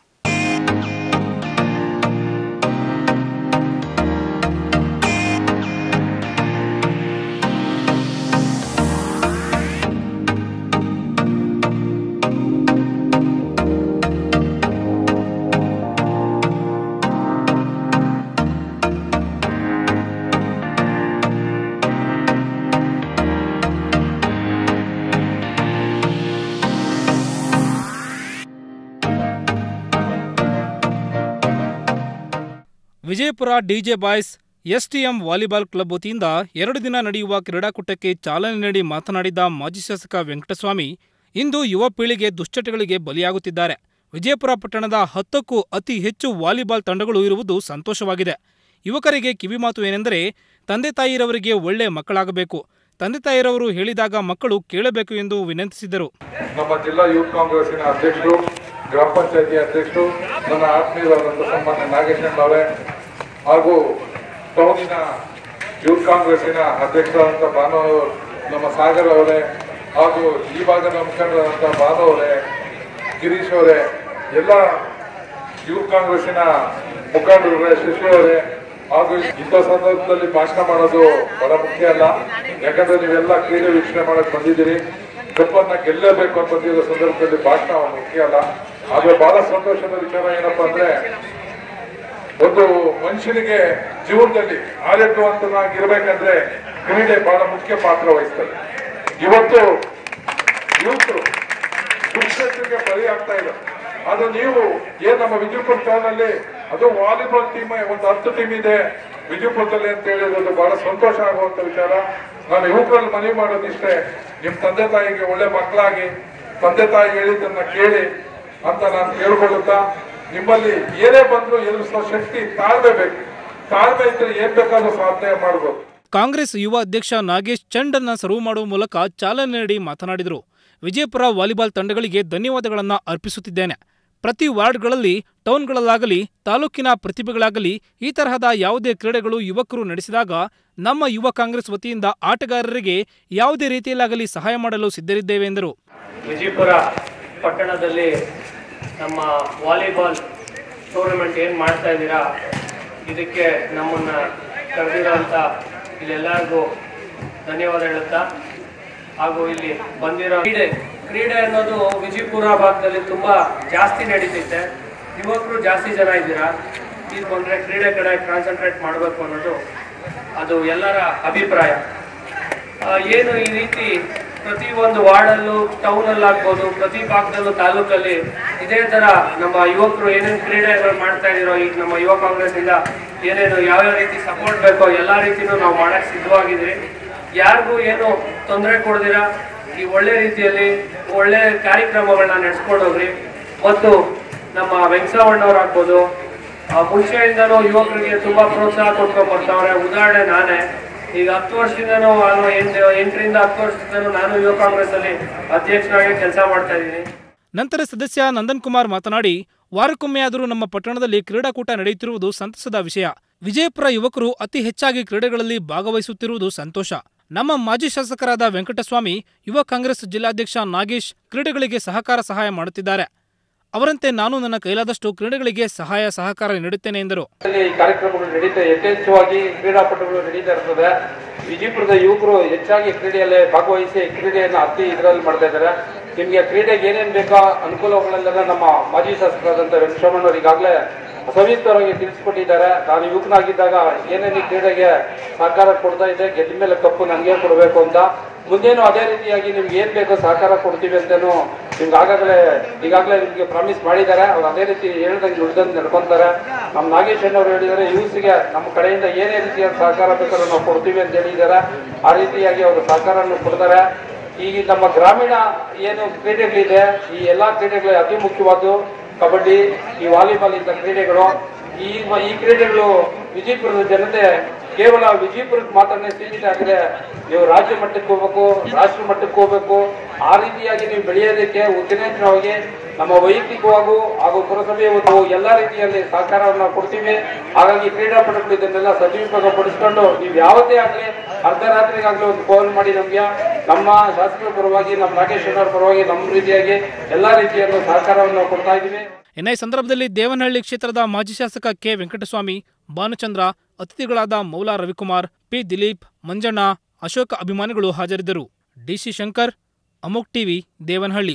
A: Vijayapura DJ boys STM volleyball club ವತಿಯಿಂದ ಎರಡು ದಿನ ನಡೆಯುವ ಕ್ರೀಡಾಕೂಟಕ್ಕೆ ಚಾಲನೆ ನೀಡಿ ಮಾತನಾಡಿದ ಮಾಜಿ ಶಾಸಕ ವೆಂಕಟಸ್ವಾಮಿ ಇಂದು ಯುವ ಪೀಳಿಗೆ ದುಶ್ಚಟಗಳಿಗೆ ಬಲಿಯಾಗುತ್ತಿದ್ದಾರೆ ವಿಜಯಪುರ ಪಟ್ಟಣದ ಹತ್ತಕ್ಕೂ ಅತಿ ಹೆಚ್ಚು ವಾಲಿಬಾಲ್ ತಂಡಗಳು ಇರುವುದು ಸಂತೋಷವಾಗಿದೆ ಯುವಕರಿಗೆ ಕಿವಿಮಾತು ಏನೆಂದರೆ ತಂದೆ ತಾಯಿರವರಿಗೆ ಒಳ್ಳೆ ಮಕ್ಕಳಾಗಬೇಕು ತಂದೆ ತಾಯಿರವರು ಹೇಳಿದಾಗ ಮಕ್ಕಳು ಕೇಳಬೇಕು ಎಂದು ವಿನಂತಿಸಿದರು
N: ನಮ್ಮ ಜಿಲ್ಲಾ ಯೂತ್ ಕಾಂಗ್ರೆಸ್ಸಿನ ಅಧ್ಯಕ್ಷರು ಗ್ರಾಮ ಪಂಚಾಯತಿ ಅಧ್ಯಕ್ಷರು ನನ್ನ ಆತ್ಮೀಯರಾದಂಥ ಸನ್ಮಾನ್ಯ ನಾಗೇಶನ್ ಅವರೇ ಹಾಗೂ ಟೌನಿನ ಯೂತ್ ಕಾಂಗ್ರೆಸ್ಸಿನ ಅಧ್ಯಕ್ಷರಾದಂಥ ಭಾನು ನಮ್ಮ ಸಾಗರ್ ಅವರೇ ಹಾಗೂ ಈ ಭಾಗದ ಮುಖಂಡರಾದಂಥ ಭಾನು ಅವರೇ ಗಿರೀಶ್ ಅವರೇ ಎಲ್ಲ ಯೂತ್ ಕಾಂಗ್ರೆಸ್ಸಿನ ಮುಖಂಡರು ಶಶಿ ಅವರೇ ಹಾಗೂ ಇಂಥ ಸಂದರ್ಭದಲ್ಲಿ ಭಾಷಣ ಮಾಡೋದು ಬಹಳ ಮುಖ್ಯ ಅಲ್ಲ ಯಾಕಂದ್ರೆ ನೀವೆಲ್ಲ ಕ್ರೀಡೆ ವೀಕ್ಷಣೆ ಮಾಡಕ್ ಬಂದಿದ್ದೀರಿ ಕಪ್ಪನ್ನ ಗೆಲ್ಲಬೇಕು ಅಂತ ಬಂದಿರೋ ಸಂದರ್ಭದಲ್ಲಿ ಭಾಷಣ ಮುಖ್ಯ ಅಲ್ಲ ಆದ್ರೆ ಬಹಳ ಸಂತೋಷದ ವಿಚಾರ ಏನಪ್ಪಾ ಅಂದ್ರೆ ಒಂದು ಮನುಷ್ಯನಿಗೆ ಜೀವನದಲ್ಲಿ ಆರೋಗ್ಯವಂತನಾಗಿರ್ಬೇಕಂದ್ರೆ ಕ್ರೀಡೆ ಬಹಳ ಮುಖ್ಯ ಪಾತ್ರ ವಹಿಸ್ತದೆ ಇವತ್ತು ಯೂತ್ರು ದುಶ್ಚಟಕ್ಕೆ ಬಲಿ ಆಗ್ತಾ ಇದೆ ಅದು ನೀವು ಏನ್ ನಮ್ಮ ವಿಜಯಪುರ ಟೌನಲ್ಲಿ ಅದು ವಾಲಿಬಾಲ್ ಟೀಮ್ ಒಂದು ಹತ್ತು ಟೀಮ್ ಇದೆ ವಿಜಯಪುರದಲ್ಲಿ ಅಂತ ಹೇಳಿರೋದು ಬಹಳ ಸಂತೋಷ ಆಗುವಂತ ವಿಚಾರ ನಾನು ಯುವಕರಲ್ಲಿ ಮನವಿ ಮಾಡೋದಿಷ್ಟೇ ನಿಮ್ ತಂದೆ ತಾಯಿಗೆ ಒಳ್ಳೆ ಮಕ್ಕಳಾಗಿ ತಂದೆ ತಾಯಿ ಹೇಳಿದ್ದನ್ನ ಕೇಳಿ ಅಂತ ನಾನು ಕೇಳ್ಕೊಳ್ಳುತ್ತಾ ನಿಮ್ಮಲ್ಲಿ ಏನೇ ಬಂದ್ರು ಎದುರಿಸೋ ಶಕ್ತಿ ತಾಳ್ಮೆ ಬೇಕು ತಾಳ್ಮೆ ಇದ್ರೆ ಏನ್ ಬೇಕಾದ್ರೂ ಸಾಧನೆ ಮಾಡ್ಬೋದು
A: ಕಾಂಗ್ರೆಸ್ ಯುವ ಅಧ್ಯಕ್ಷ ನಾಗೇಶ್ ಚಂಡನ್ನ ಸರ್ವ್ ಮಾಡುವ ಮೂಲಕ ಚಾಲನೆ ನೀಡಿ ಮಾತನಾಡಿದರು ವಿಜಯಪುರ ವಾಲಿಬಾಲ್ ತಂಡಗಳಿಗೆ ಧನ್ಯವಾದಗಳನ್ನು ಅರ್ಪಿಸುತ್ತಿದ್ದೇನೆ ಪ್ರತಿ ವಾರ್ಡ್ಗಳಲ್ಲಿ ಟೌನ್ಗಳಲ್ಲಾಗಲಿ ತಾಲೂಕಿನ ಪ್ರತಿಭೆಗಳಾಗಲಿ ಈ ತರಹದ ಯಾವುದೇ ಕ್ರೀಡೆಗಳು ಯುವಕರು ನಡೆಸಿದಾಗ ನಮ್ಮ ಯುವ ಕಾಂಗ್ರೆಸ್ ವತಿಯಿಂದ ಆಟಗಾರರಿಗೆ ಯಾವುದೇ ರೀತಿಯಲ್ಲಾಗಲಿ ಸಹಾಯ ಮಾಡಲು ಸಿದ್ಧರಿದ್ದೇವೆ ಎಂದರು
O: ವಿಜಯಪುರ ಪಟ್ಟಣದಲ್ಲಿ ನಮ್ಮ ವಾಲಿಬಾಲ್ ಟೂರ್ನಮೆಂಟ್ ಏನು ಮಾಡ್ತಾ ಇದ್ದೀರಾ ಇದಕ್ಕೆ ನಮ್ಮನ್ನು ಕರೆದಿರೋಂಥ ಇಲ್ಲೆಲ್ಲರಿಗೂ ಧನ್ಯವಾದ ಹೇಳುತ್ತಾ ಹಾಗೂ ಇಲ್ಲಿ ಬಂದಿರೋ ಕ್ರೀಡೆ ಕ್ರೀಡೆ ಅನ್ನೋದು ವಿಜಯಪುರ ಭಾಗದಲ್ಲಿ ತುಂಬ ಜಾಸ್ತಿ ನಡೀತೈತೆ ಯುವಕರು ಜಾಸ್ತಿ ಜನ ಇದ್ದೀರಾ ಇದು ಬಂದರೆ ಕ್ರೀಡೆ ಕಡೆ ಕಾನ್ಸಂಟ್ರೇಟ್ ಮಾಡಬೇಕು ಅನ್ನೋದು ಅದು ಎಲ್ಲರ ಅಭಿಪ್ರಾಯ ಆ, ಏನು ಈ ರೀತಿ ಪ್ರತಿ ಒಂದು ವಾರ್ಡಲ್ಲೂ ಟೌನಲ್ಲಿ ಆಗ್ಬೋದು ಪ್ರತಿ ಭಾಗದಲ್ಲೂ ತಾಲೂಕಲ್ಲಿ ಇದೇ ತರ ನಮ್ಮ ಯುವಕರು ಏನೇನು ಕ್ರೀಡೆಗಳು ಮಾಡ್ತಾ ಇದೀರೋ ಈಗ ನಮ್ಮ ಯುವ ಕಾಂಗ್ರೆಸ್ ಇಂದ ಏನೇನು ಯಾವ್ಯಾವ ರೀತಿ ಸಪೋರ್ಟ್ ಬೇಕೋ ಎಲ್ಲಾ ರೀತಿನೂ ನಾವು ಮಾಡಕ್ ಸಿದ್ಧವಾಗಿದ್ರಿ ಯಾರಿಗೂ ಏನು ತೊಂದರೆ ಕೊಡ್ದಿರಾ ಈ ಒಳ್ಳೆ ರೀತಿಯಲ್ಲಿ ಒಳ್ಳೆ ಕಾರ್ಯಕ್ರಮಗಳನ್ನ ನಡೆಸ್ಕೊಂಡು ಹೋಗ್ರಿ ಮತ್ತು ನಮ್ಮ ವೆಂಕಟರಮಣ್ಣವ್ರಾಗ್ಬೋದು ಆ, ಮುಂಚೆಯಿಂದನೂ ಯುವಕರಿಗೆ ತುಂಬಾ ಪ್ರೋತ್ಸಾಹ ಕೊಟ್ಕೊಂಡ್ ಬರ್ತಾವ್ರೆ ಉದಾಹರಣೆ ನಾನೇ ಈಗ ಹತ್ತು ವರ್ಷದಿಂದನೂ ಅಲ್ವಾ ಎಂಟು ಎಂಟರಿಂದ ಹತ್ತು ವರ್ಷದಿಂದನೂ ನಾನು ಯುವ ಕಾಂಗ್ರೆಸ್ ಅಲ್ಲಿ ಅಧ್ಯಕ್ಷನಾಗಿ ಕೆಲಸ ಮಾಡ್ತಾ ಇದ್ದೀನಿ
A: ನಂತರ ಸದಸ್ಯ ನಂದನ್ ಕುಮಾರ್ ಮಾತನಾಡಿ ವಾರಕ್ಕೊಮ್ಮೆಯಾದರೂ ನಮ್ಮ ಪಟ್ಟಣದಲ್ಲಿ ಕ್ರೀಡಾಕೂಟ ನಡೆಯುತ್ತಿರುವುದು ಸಂತಸದ ವಿಷಯ ವಿಜಯಪುರ ಯುವಕರು ಅತಿ ಹೆಚ್ಚಾಗಿ ಕ್ರೀಡೆಗಳಲ್ಲಿ ಭಾಗವಹಿಸುತ್ತಿರುವುದು ಸಂತೋಷ ನಮ್ಮ ಮಾಜಿ ಶಾಸಕರಾದ ವೆಂಕಟಸ್ವಾಮಿ ಯುವ ಕಾಂಗ್ರೆಸ್ ಜಿಲ್ಲಾಧ್ಯಕ್ಷ ನಾಗೇಶ್ ಕ್ರೀಡೆಗಳಿಗೆ ಸಹಕಾರ ಸಹಾಯ ಮಾಡುತ್ತಿದ್ದಾರೆ ಅವರಂತೆ ನಾನು ನನ್ನ ಕೈಲಾದಷ್ಟು ಕ್ರೀಡೆಗಳಿಗೆ ಸಹಾಯ ಸಹಕಾರ ನೀಡುತ್ತೇನೆ ಎಂದರು
P: ಈ ಕಾರ್ಯಕ್ರಮಗಳು ನಡೀತಾ ಯಥೇಚ್ಛವಾಗಿ ಕ್ರೀಡಾಪಟುಗಳು ನಡೀತಾ ಇರ್ತದೆ ವಿಜಯಪುರದ ಯುವಕರು ಹೆಚ್ಚಾಗಿ ಕ್ರೀಡೆಯಲ್ಲಿ ಭಾಗವಹಿಸಿ ಕ್ರೀಡೆಯನ್ನು ಅತಿ ಇದರಲ್ಲಿ ಮಾಡ್ತಾ ಇದ್ದಾರೆ ನಿಮಗೆ ಕ್ರೀಡೆಗೆ ಏನೇನು ಬೇಕೋ ಅನುಕೂಲಗಳೆಲ್ಲ ನಮ್ಮ ಮಾಜಿ ಶಾಸಕರಾದಂಥ ವೆಂಕಟರಮಣ್ಣವ್ರು ಈಗಾಗಲೇ ಸವಿಸ್ತರವಾಗಿ ತಿಳಿಸ್ಕೊಟ್ಟಿದ್ದಾರೆ ನಾನು ಯುವಕನಾಗಿದ್ದಾಗ ಏನೇನು ಈ ಕ್ರೀಡೆಗೆ ಸಹಕಾರ ಕೊಡ್ತಾ ಇದ್ದೆ ಗೆದ್ದ ಮೇಲೆ ಕಪ್ಪು ನನಗೆ ಕೊಡಬೇಕು ಅಂತ ಮುಂದೇನು ಅದೇ ರೀತಿಯಾಗಿ ನಿಮ್ಗೆ ಏನ್ ಬೇಕೋ ಸಹಕಾರ ಕೊಡ್ತೀವಿ ಅಂತಾನು ನಿಮ್ಗೆ ಆಗಾಗಲೇ ಈಗಾಗಲೇ ನಿಮ್ಗೆ ಪ್ರಾಮಿಸ್ ಮಾಡಿದ್ದಾರೆ ಅವ್ರು ಅದೇ ರೀತಿ ಹೇಳ್ದಂಗೆ ನುಡ್ದಂಗೆ ನಡ್ಕೊಂತಾರೆ ನಮ್ಮ ನಾಗೇಶ್ ಅಣ್ಣವ್ರು ಹೇಳಿದ್ದಾರೆ ಯೂಸ್ಗೆ ನಮ್ಮ ಕಡೆಯಿಂದ ಏನೇ ರೀತಿಯ ಸಹಕಾರ ಬೇಕಾದ್ರೂ ನಾವು ಕೊಡ್ತೀವಿ ಅಂತ ಹೇಳಿದ್ದಾರೆ ಆ ರೀತಿಯಾಗಿ ಅವರು ಸಹಕಾರವನ್ನು ಕೊಡ್ತಾರೆ ಈ ನಮ್ಮ ಗ್ರಾಮೀಣ ಏನು ಕ್ರೀಡೆಗಳಿದೆ ಈ ಎಲ್ಲಾ ಕ್ರೀಡೆಗಳು ಅತಿ ಮುಖ್ಯವಾದ್ದು ಕಬಡ್ಡಿ ಈ ವಾಲಿಬಾಲ್ ಇಂಥ ಕ್ರೀಡೆಗಳು ಈ ಈ ಕ್ರೀಡೆಗಳು ವಿಜಯಪುರದ ಜನತೆ ಕೇವಲ ವಿಜಯಪುರಕ್ಕೆ ಮಾತ್ರ ಸೀಮಿತ ಆಗಿದೆ ನೀವು ರಾಜ್ಯ ಮಟ್ಟಕ್ಕೆ ಹೋಗ್ಬೇಕು ರಾಷ್ಟ್ರ ಮಟ್ಟಕ್ಕೆ ಹೋಗ್ಬೇಕು ಆ ರೀತಿಯಾಗಿ ನೀವು ಬೆಳೆಯೋದಕ್ಕೆ ಉತ್ತೇಜನವಾಗಿ ನಮ್ಮ ವೈಯಕ್ತಿಕವಾಗೂ ಹಾಗೂ ಪುರಸಭೆಯ ನಾವು ಎಲ್ಲಾ ರೀತಿಯಲ್ಲಿ ಸಹಕಾರವನ್ನು ಕೊಡ್ತೀವಿ ಹಾಗಾಗಿ ಕ್ರೀಡಾಪಟುಗಳು ಇದನ್ನೆಲ್ಲ ಸದುಪಯೋಗ ಪಡಿಸ್ಕೊಂಡು ನೀವು ಯಾವತ್ತೇ ಆಗಲಿ ಅರ್ಧರಾತ್ರಿಗಾಗಲಿ ಒಂದು ಫೋನ್ ಮಾಡಿ ನಮ್ಗೆ ನಮ್ಮ ಶಾಸಕರ ಪರವಾಗಿ ನಮ್ಮ ನಾಗೇಶ್ ಅಣ್ಣವ್ರ ಪರವಾಗಿ ನಮ್ಮ ರೀತಿಯಾಗಿ ಎಲ್ಲಾ ರೀತಿಯಲ್ಲೂ ಸಹಕಾರವನ್ನು ಕೊಡ್ತಾ ಇದ್ದೀವಿ
A: ಇನ್ನು ಈ ಸಂದರ್ಭದಲ್ಲಿ ದೇವನಹಳ್ಳಿ ಕ್ಷೇತ್ರದ ಮಾಜಿ ಶಾಸಕ ಕೆ ವೆಂಕಟಸ್ವಾಮಿ ಭಾನುಚಂದ್ರ ಅತಿಥಿಗಳಾದ ಮೌಲಾ ರವಿಕುಮಾರ್ ಪಿ ದಿಲೀಪ್ ಮಂಜಣ್ಣ ಅಶೋಕ ಅಭಿಮಾನಿಗಳು ಹಾಜರಿದ್ದರು ಡಿಸಿ ಶಂಕರ್ ಅಮೋಕ್ ಟಿವಿ ದೇವನಹಳ್ಳಿ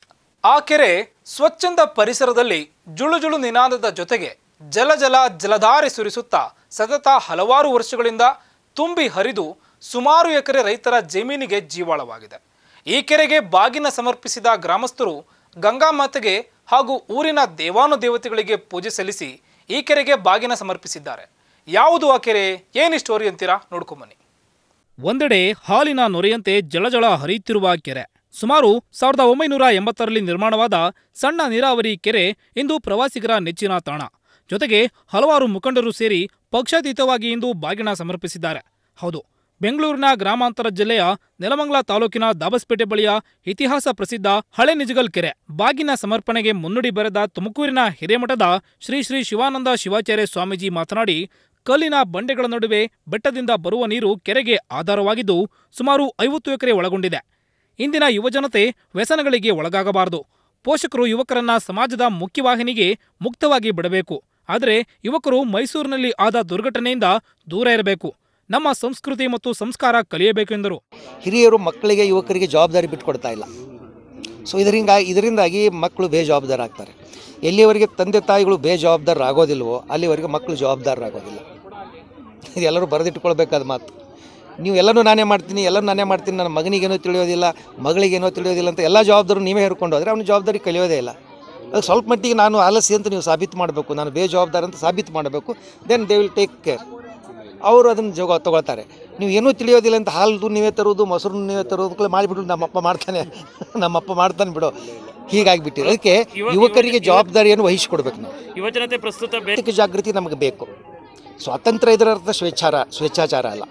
A: ಆ ಕೆರೆ ಸ್ವಚ್ಛಂದ ಪರಿಸರದಲ್ಲಿ ಜುಳು ಜುಳು ನಿನಾದದ ಜೊತೆಗೆ ಜಲ ಜಲ ಜಲಧಾರೆ ಸುರಿಸುತ್ತಾ ಸತತ ಹಲವಾರು ವರ್ಷಗಳಿಂದ ತುಂಬಿ ಹರಿದು ಸುಮಾರು ಎಕರೆ ರೈತರ ಜಮೀನಿಗೆ ಜೀವಾಳವಾಗಿದೆ ಈ ಕೆರೆಗೆ ಬಾಗಿನ ಸಮರ್ಪಿಸಿದ ಗ್ರಾಮಸ್ಥರು ಗಂಗಾ ಮಾತೆಗೆ ಹಾಗೂ ಊರಿನ ದೇವಾನುದೇವತೆಗಳಿಗೆ ಪೂಜೆ ಸಲ್ಲಿಸಿ ಈ ಕೆರೆಗೆ ಬಾಗಿನ ಸಮರ್ಪಿಸಿದ್ದಾರೆ ಯಾವುದು ಆ ಕೆರೆ ಏನಿ ಸ್ಟೋರಿ ಅಂತೀರಾ ನೋಡ್ಕೊಂಬನ್ನಿ ಒಂದೆಡೆ ಹಾಲಿನ ನೊರೆಯಂತೆ ಜಲಜಳ ಹರಿಯುತ್ತಿರುವ ಕೆರೆ ಸುಮಾರು ಸಾವಿರದ ಒಂಬೈನೂರ ಎಂಬತ್ತರಲ್ಲಿ ನಿರ್ಮಾಣವಾದ ಸಣ್ಣ ನೀರಾವರಿ ಕೆರೆ ಇಂದು ಪ್ರವಾಸಿಗರ ನೆಚ್ಚಿನ ತಾಣ ಜೊತೆಗೆ ಹಲವಾರು ಮುಖಂಡರು ಸೇರಿ ಪಕ್ಷಾತೀತವಾಗಿ ಇಂದು ಬಾಗಿಣ ಸಮರ್ಪಿಸಿದ್ದಾರೆ ಹೌದು ಬೆಂಗಳೂರಿನ ಗ್ರಾಮಾಂತರ ಜಿಲ್ಲೆಯ ನೆಲಮಂಗಲ ತಾಲೂಕಿನ ದಾಬಸ್ಪೇಟೆ ಬಳಿಯ ಇತಿಹಾಸ ಪ್ರಸಿದ್ಧ ಹಳೆ ನಿಜಗಲ್ ಕೆರೆ ಬಾಗಿನ ಸಮರ್ಪಣೆಗೆ ಮುನ್ನುಡಿ ಬರೆದ ತುಮಕೂರಿನ ಹಿರೇಮಠದ ಶ್ರೀ ಶ್ರೀ ಶಿವಾನಂದ ಶಿವಾಚಾರ್ಯ ಸ್ವಾಮೀಜಿ ಮಾತನಾಡಿ ಕಲ್ಲಿನ ಬಂಡೆಗಳ ನಡುವೆ ಬೆಟ್ಟದಿಂದ ಬರುವ ನೀರು ಕೆರೆಗೆ ಆಧಾರವಾಗಿದ್ದು ಸುಮಾರು ಐವತ್ತು ಎಕರೆ ಒಳಗೊಂಡಿದೆ ಇಂದಿನ ಯುವಜನತೆ ವ್ಯಸನಗಳಿಗೆ ಒಳಗಾಗಬಾರದು ಪೋಷಕರು ಯುವಕರನ್ನ ಸಮಾಜದ ಮುಖ್ಯವಾಹಿನಿಗೆ ಮುಕ್ತವಾಗಿ ಬಿಡಬೇಕು ಆದರೆ ಯುವಕರು ಮೈಸೂರಿನಲ್ಲಿ ಆದ ದುರ್ಘಟನೆಯಿಂದ ದೂರ ಇರಬೇಕು ನಮ್ಮ ಸಂಸ್ಕೃತಿ ಮತ್ತು ಸಂಸ್ಕಾರ ಕಲಿಯಬೇಕೆಂದರು
Q: ಹಿರಿಯರು ಮಕ್ಕಳಿಗೆ ಯುವಕರಿಗೆ ಜವಾಬ್ದಾರಿ ಬಿಟ್ಕೊಡ್ತಾ ಇಲ್ಲ ಸೊ ಇದರಿಂದ ಇದರಿಂದಾಗಿ ಮಕ್ಕಳು ಬೇಜವಾಬ್ದಾರಾಗ್ತಾರೆ ಎಲ್ಲಿವರೆಗೆ ತಂದೆ ತಾಯಿಗಳು ಬೇಜವಾಬ್ದಾರರಾಗೋದಿಲ್ವೋ ಅಲ್ಲಿವರೆಗೆ ಮಕ್ಕಳು ಜವಾಬ್ದಾರರಾಗೋದಿಲ್ಲ ಇದೆಲ್ಲರೂ ಬರೆದಿಟ್ಕೊಳ್ಬೇಕಾದ ಮಾತು ನೀವು ಎಲ್ಲನೂ ನಾನೇ ಮಾಡ್ತೀನಿ ಎಲ್ಲನೂ ನಾನೇ ಮಾಡ್ತೀನಿ ನನ್ನ ಮಗನಿಗೇನೋ ತಿಳಿಯೋದಿಲ್ಲ ಮಗಳಿಗೇನೋ ತಿಳಿಯೋದಿಲ್ಲ ಅಂತ ಎಲ್ಲ ಜವಾಬ್ದಾರಿ ನೀವೇ ಹೇರ್ಕೊಂಡು ಹೋದರೆ ಅವನ ಜವಾಬ್ದಾರಿ ಕಲಿಯೋದೇ ಇಲ್ಲ ಅದು ಸ್ವಲ್ಪ ಮಟ್ಟಿಗೆ ನಾನು ಆಲಸ್ಯ ಅಂತ ನೀವು ಸಾಬೀತು ಮಾಡಬೇಕು ನಾನು ಬೇಜವಾಬ್ದಾರ ಅಂತ ಸಾಬೀತು ಮಾಡಬೇಕು then they will take care ಅವರು ಅದನ್ನು ಜೋಗ ತಗೊಳ್ತಾರೆ ನೀವು ಏನೂ ತಿಳಿಯೋದಿಲ್ಲ ಅಂತ ಹಾಲು ನೀವೇ ತರೋದು ಮೊಸರು ನೀವೇ ತರೋದು ಮಾಡಿಬಿಟ್ಟು ನಮ್ಮಪ್ಪ ಮಾಡ್ತಾನೆ ನಮ್ಮಪ್ಪ ಮಾಡ್ತಾನೆ ಬಿಡು ಹೀಗಾಗಿಬಿಟ್ಟಿದೆ ಅದಕ್ಕೆ ಯುವಕರಿಗೆ ಜವಾಬ್ದಾರಿಯನ್ನು ವಹಿಸಿಕೊಡ್ಬೇಕು ನಾವು
R: ಯುವಜನತೆ ಪ್ರಸ್ತುತ ಬೇ-
Q: ನೈತಿಕ ಜಾಗೃತಿ ನಮಗೆ ಬೇಕು ಸ್ವಾತಂತ್ರ್ಯ ಇದರ ಅರ್ಥ ಸ್ವೇಚ್ಛಾರ ಸ್ವೇಚ್ಛಾಚಾರ ಅಲ್ಲ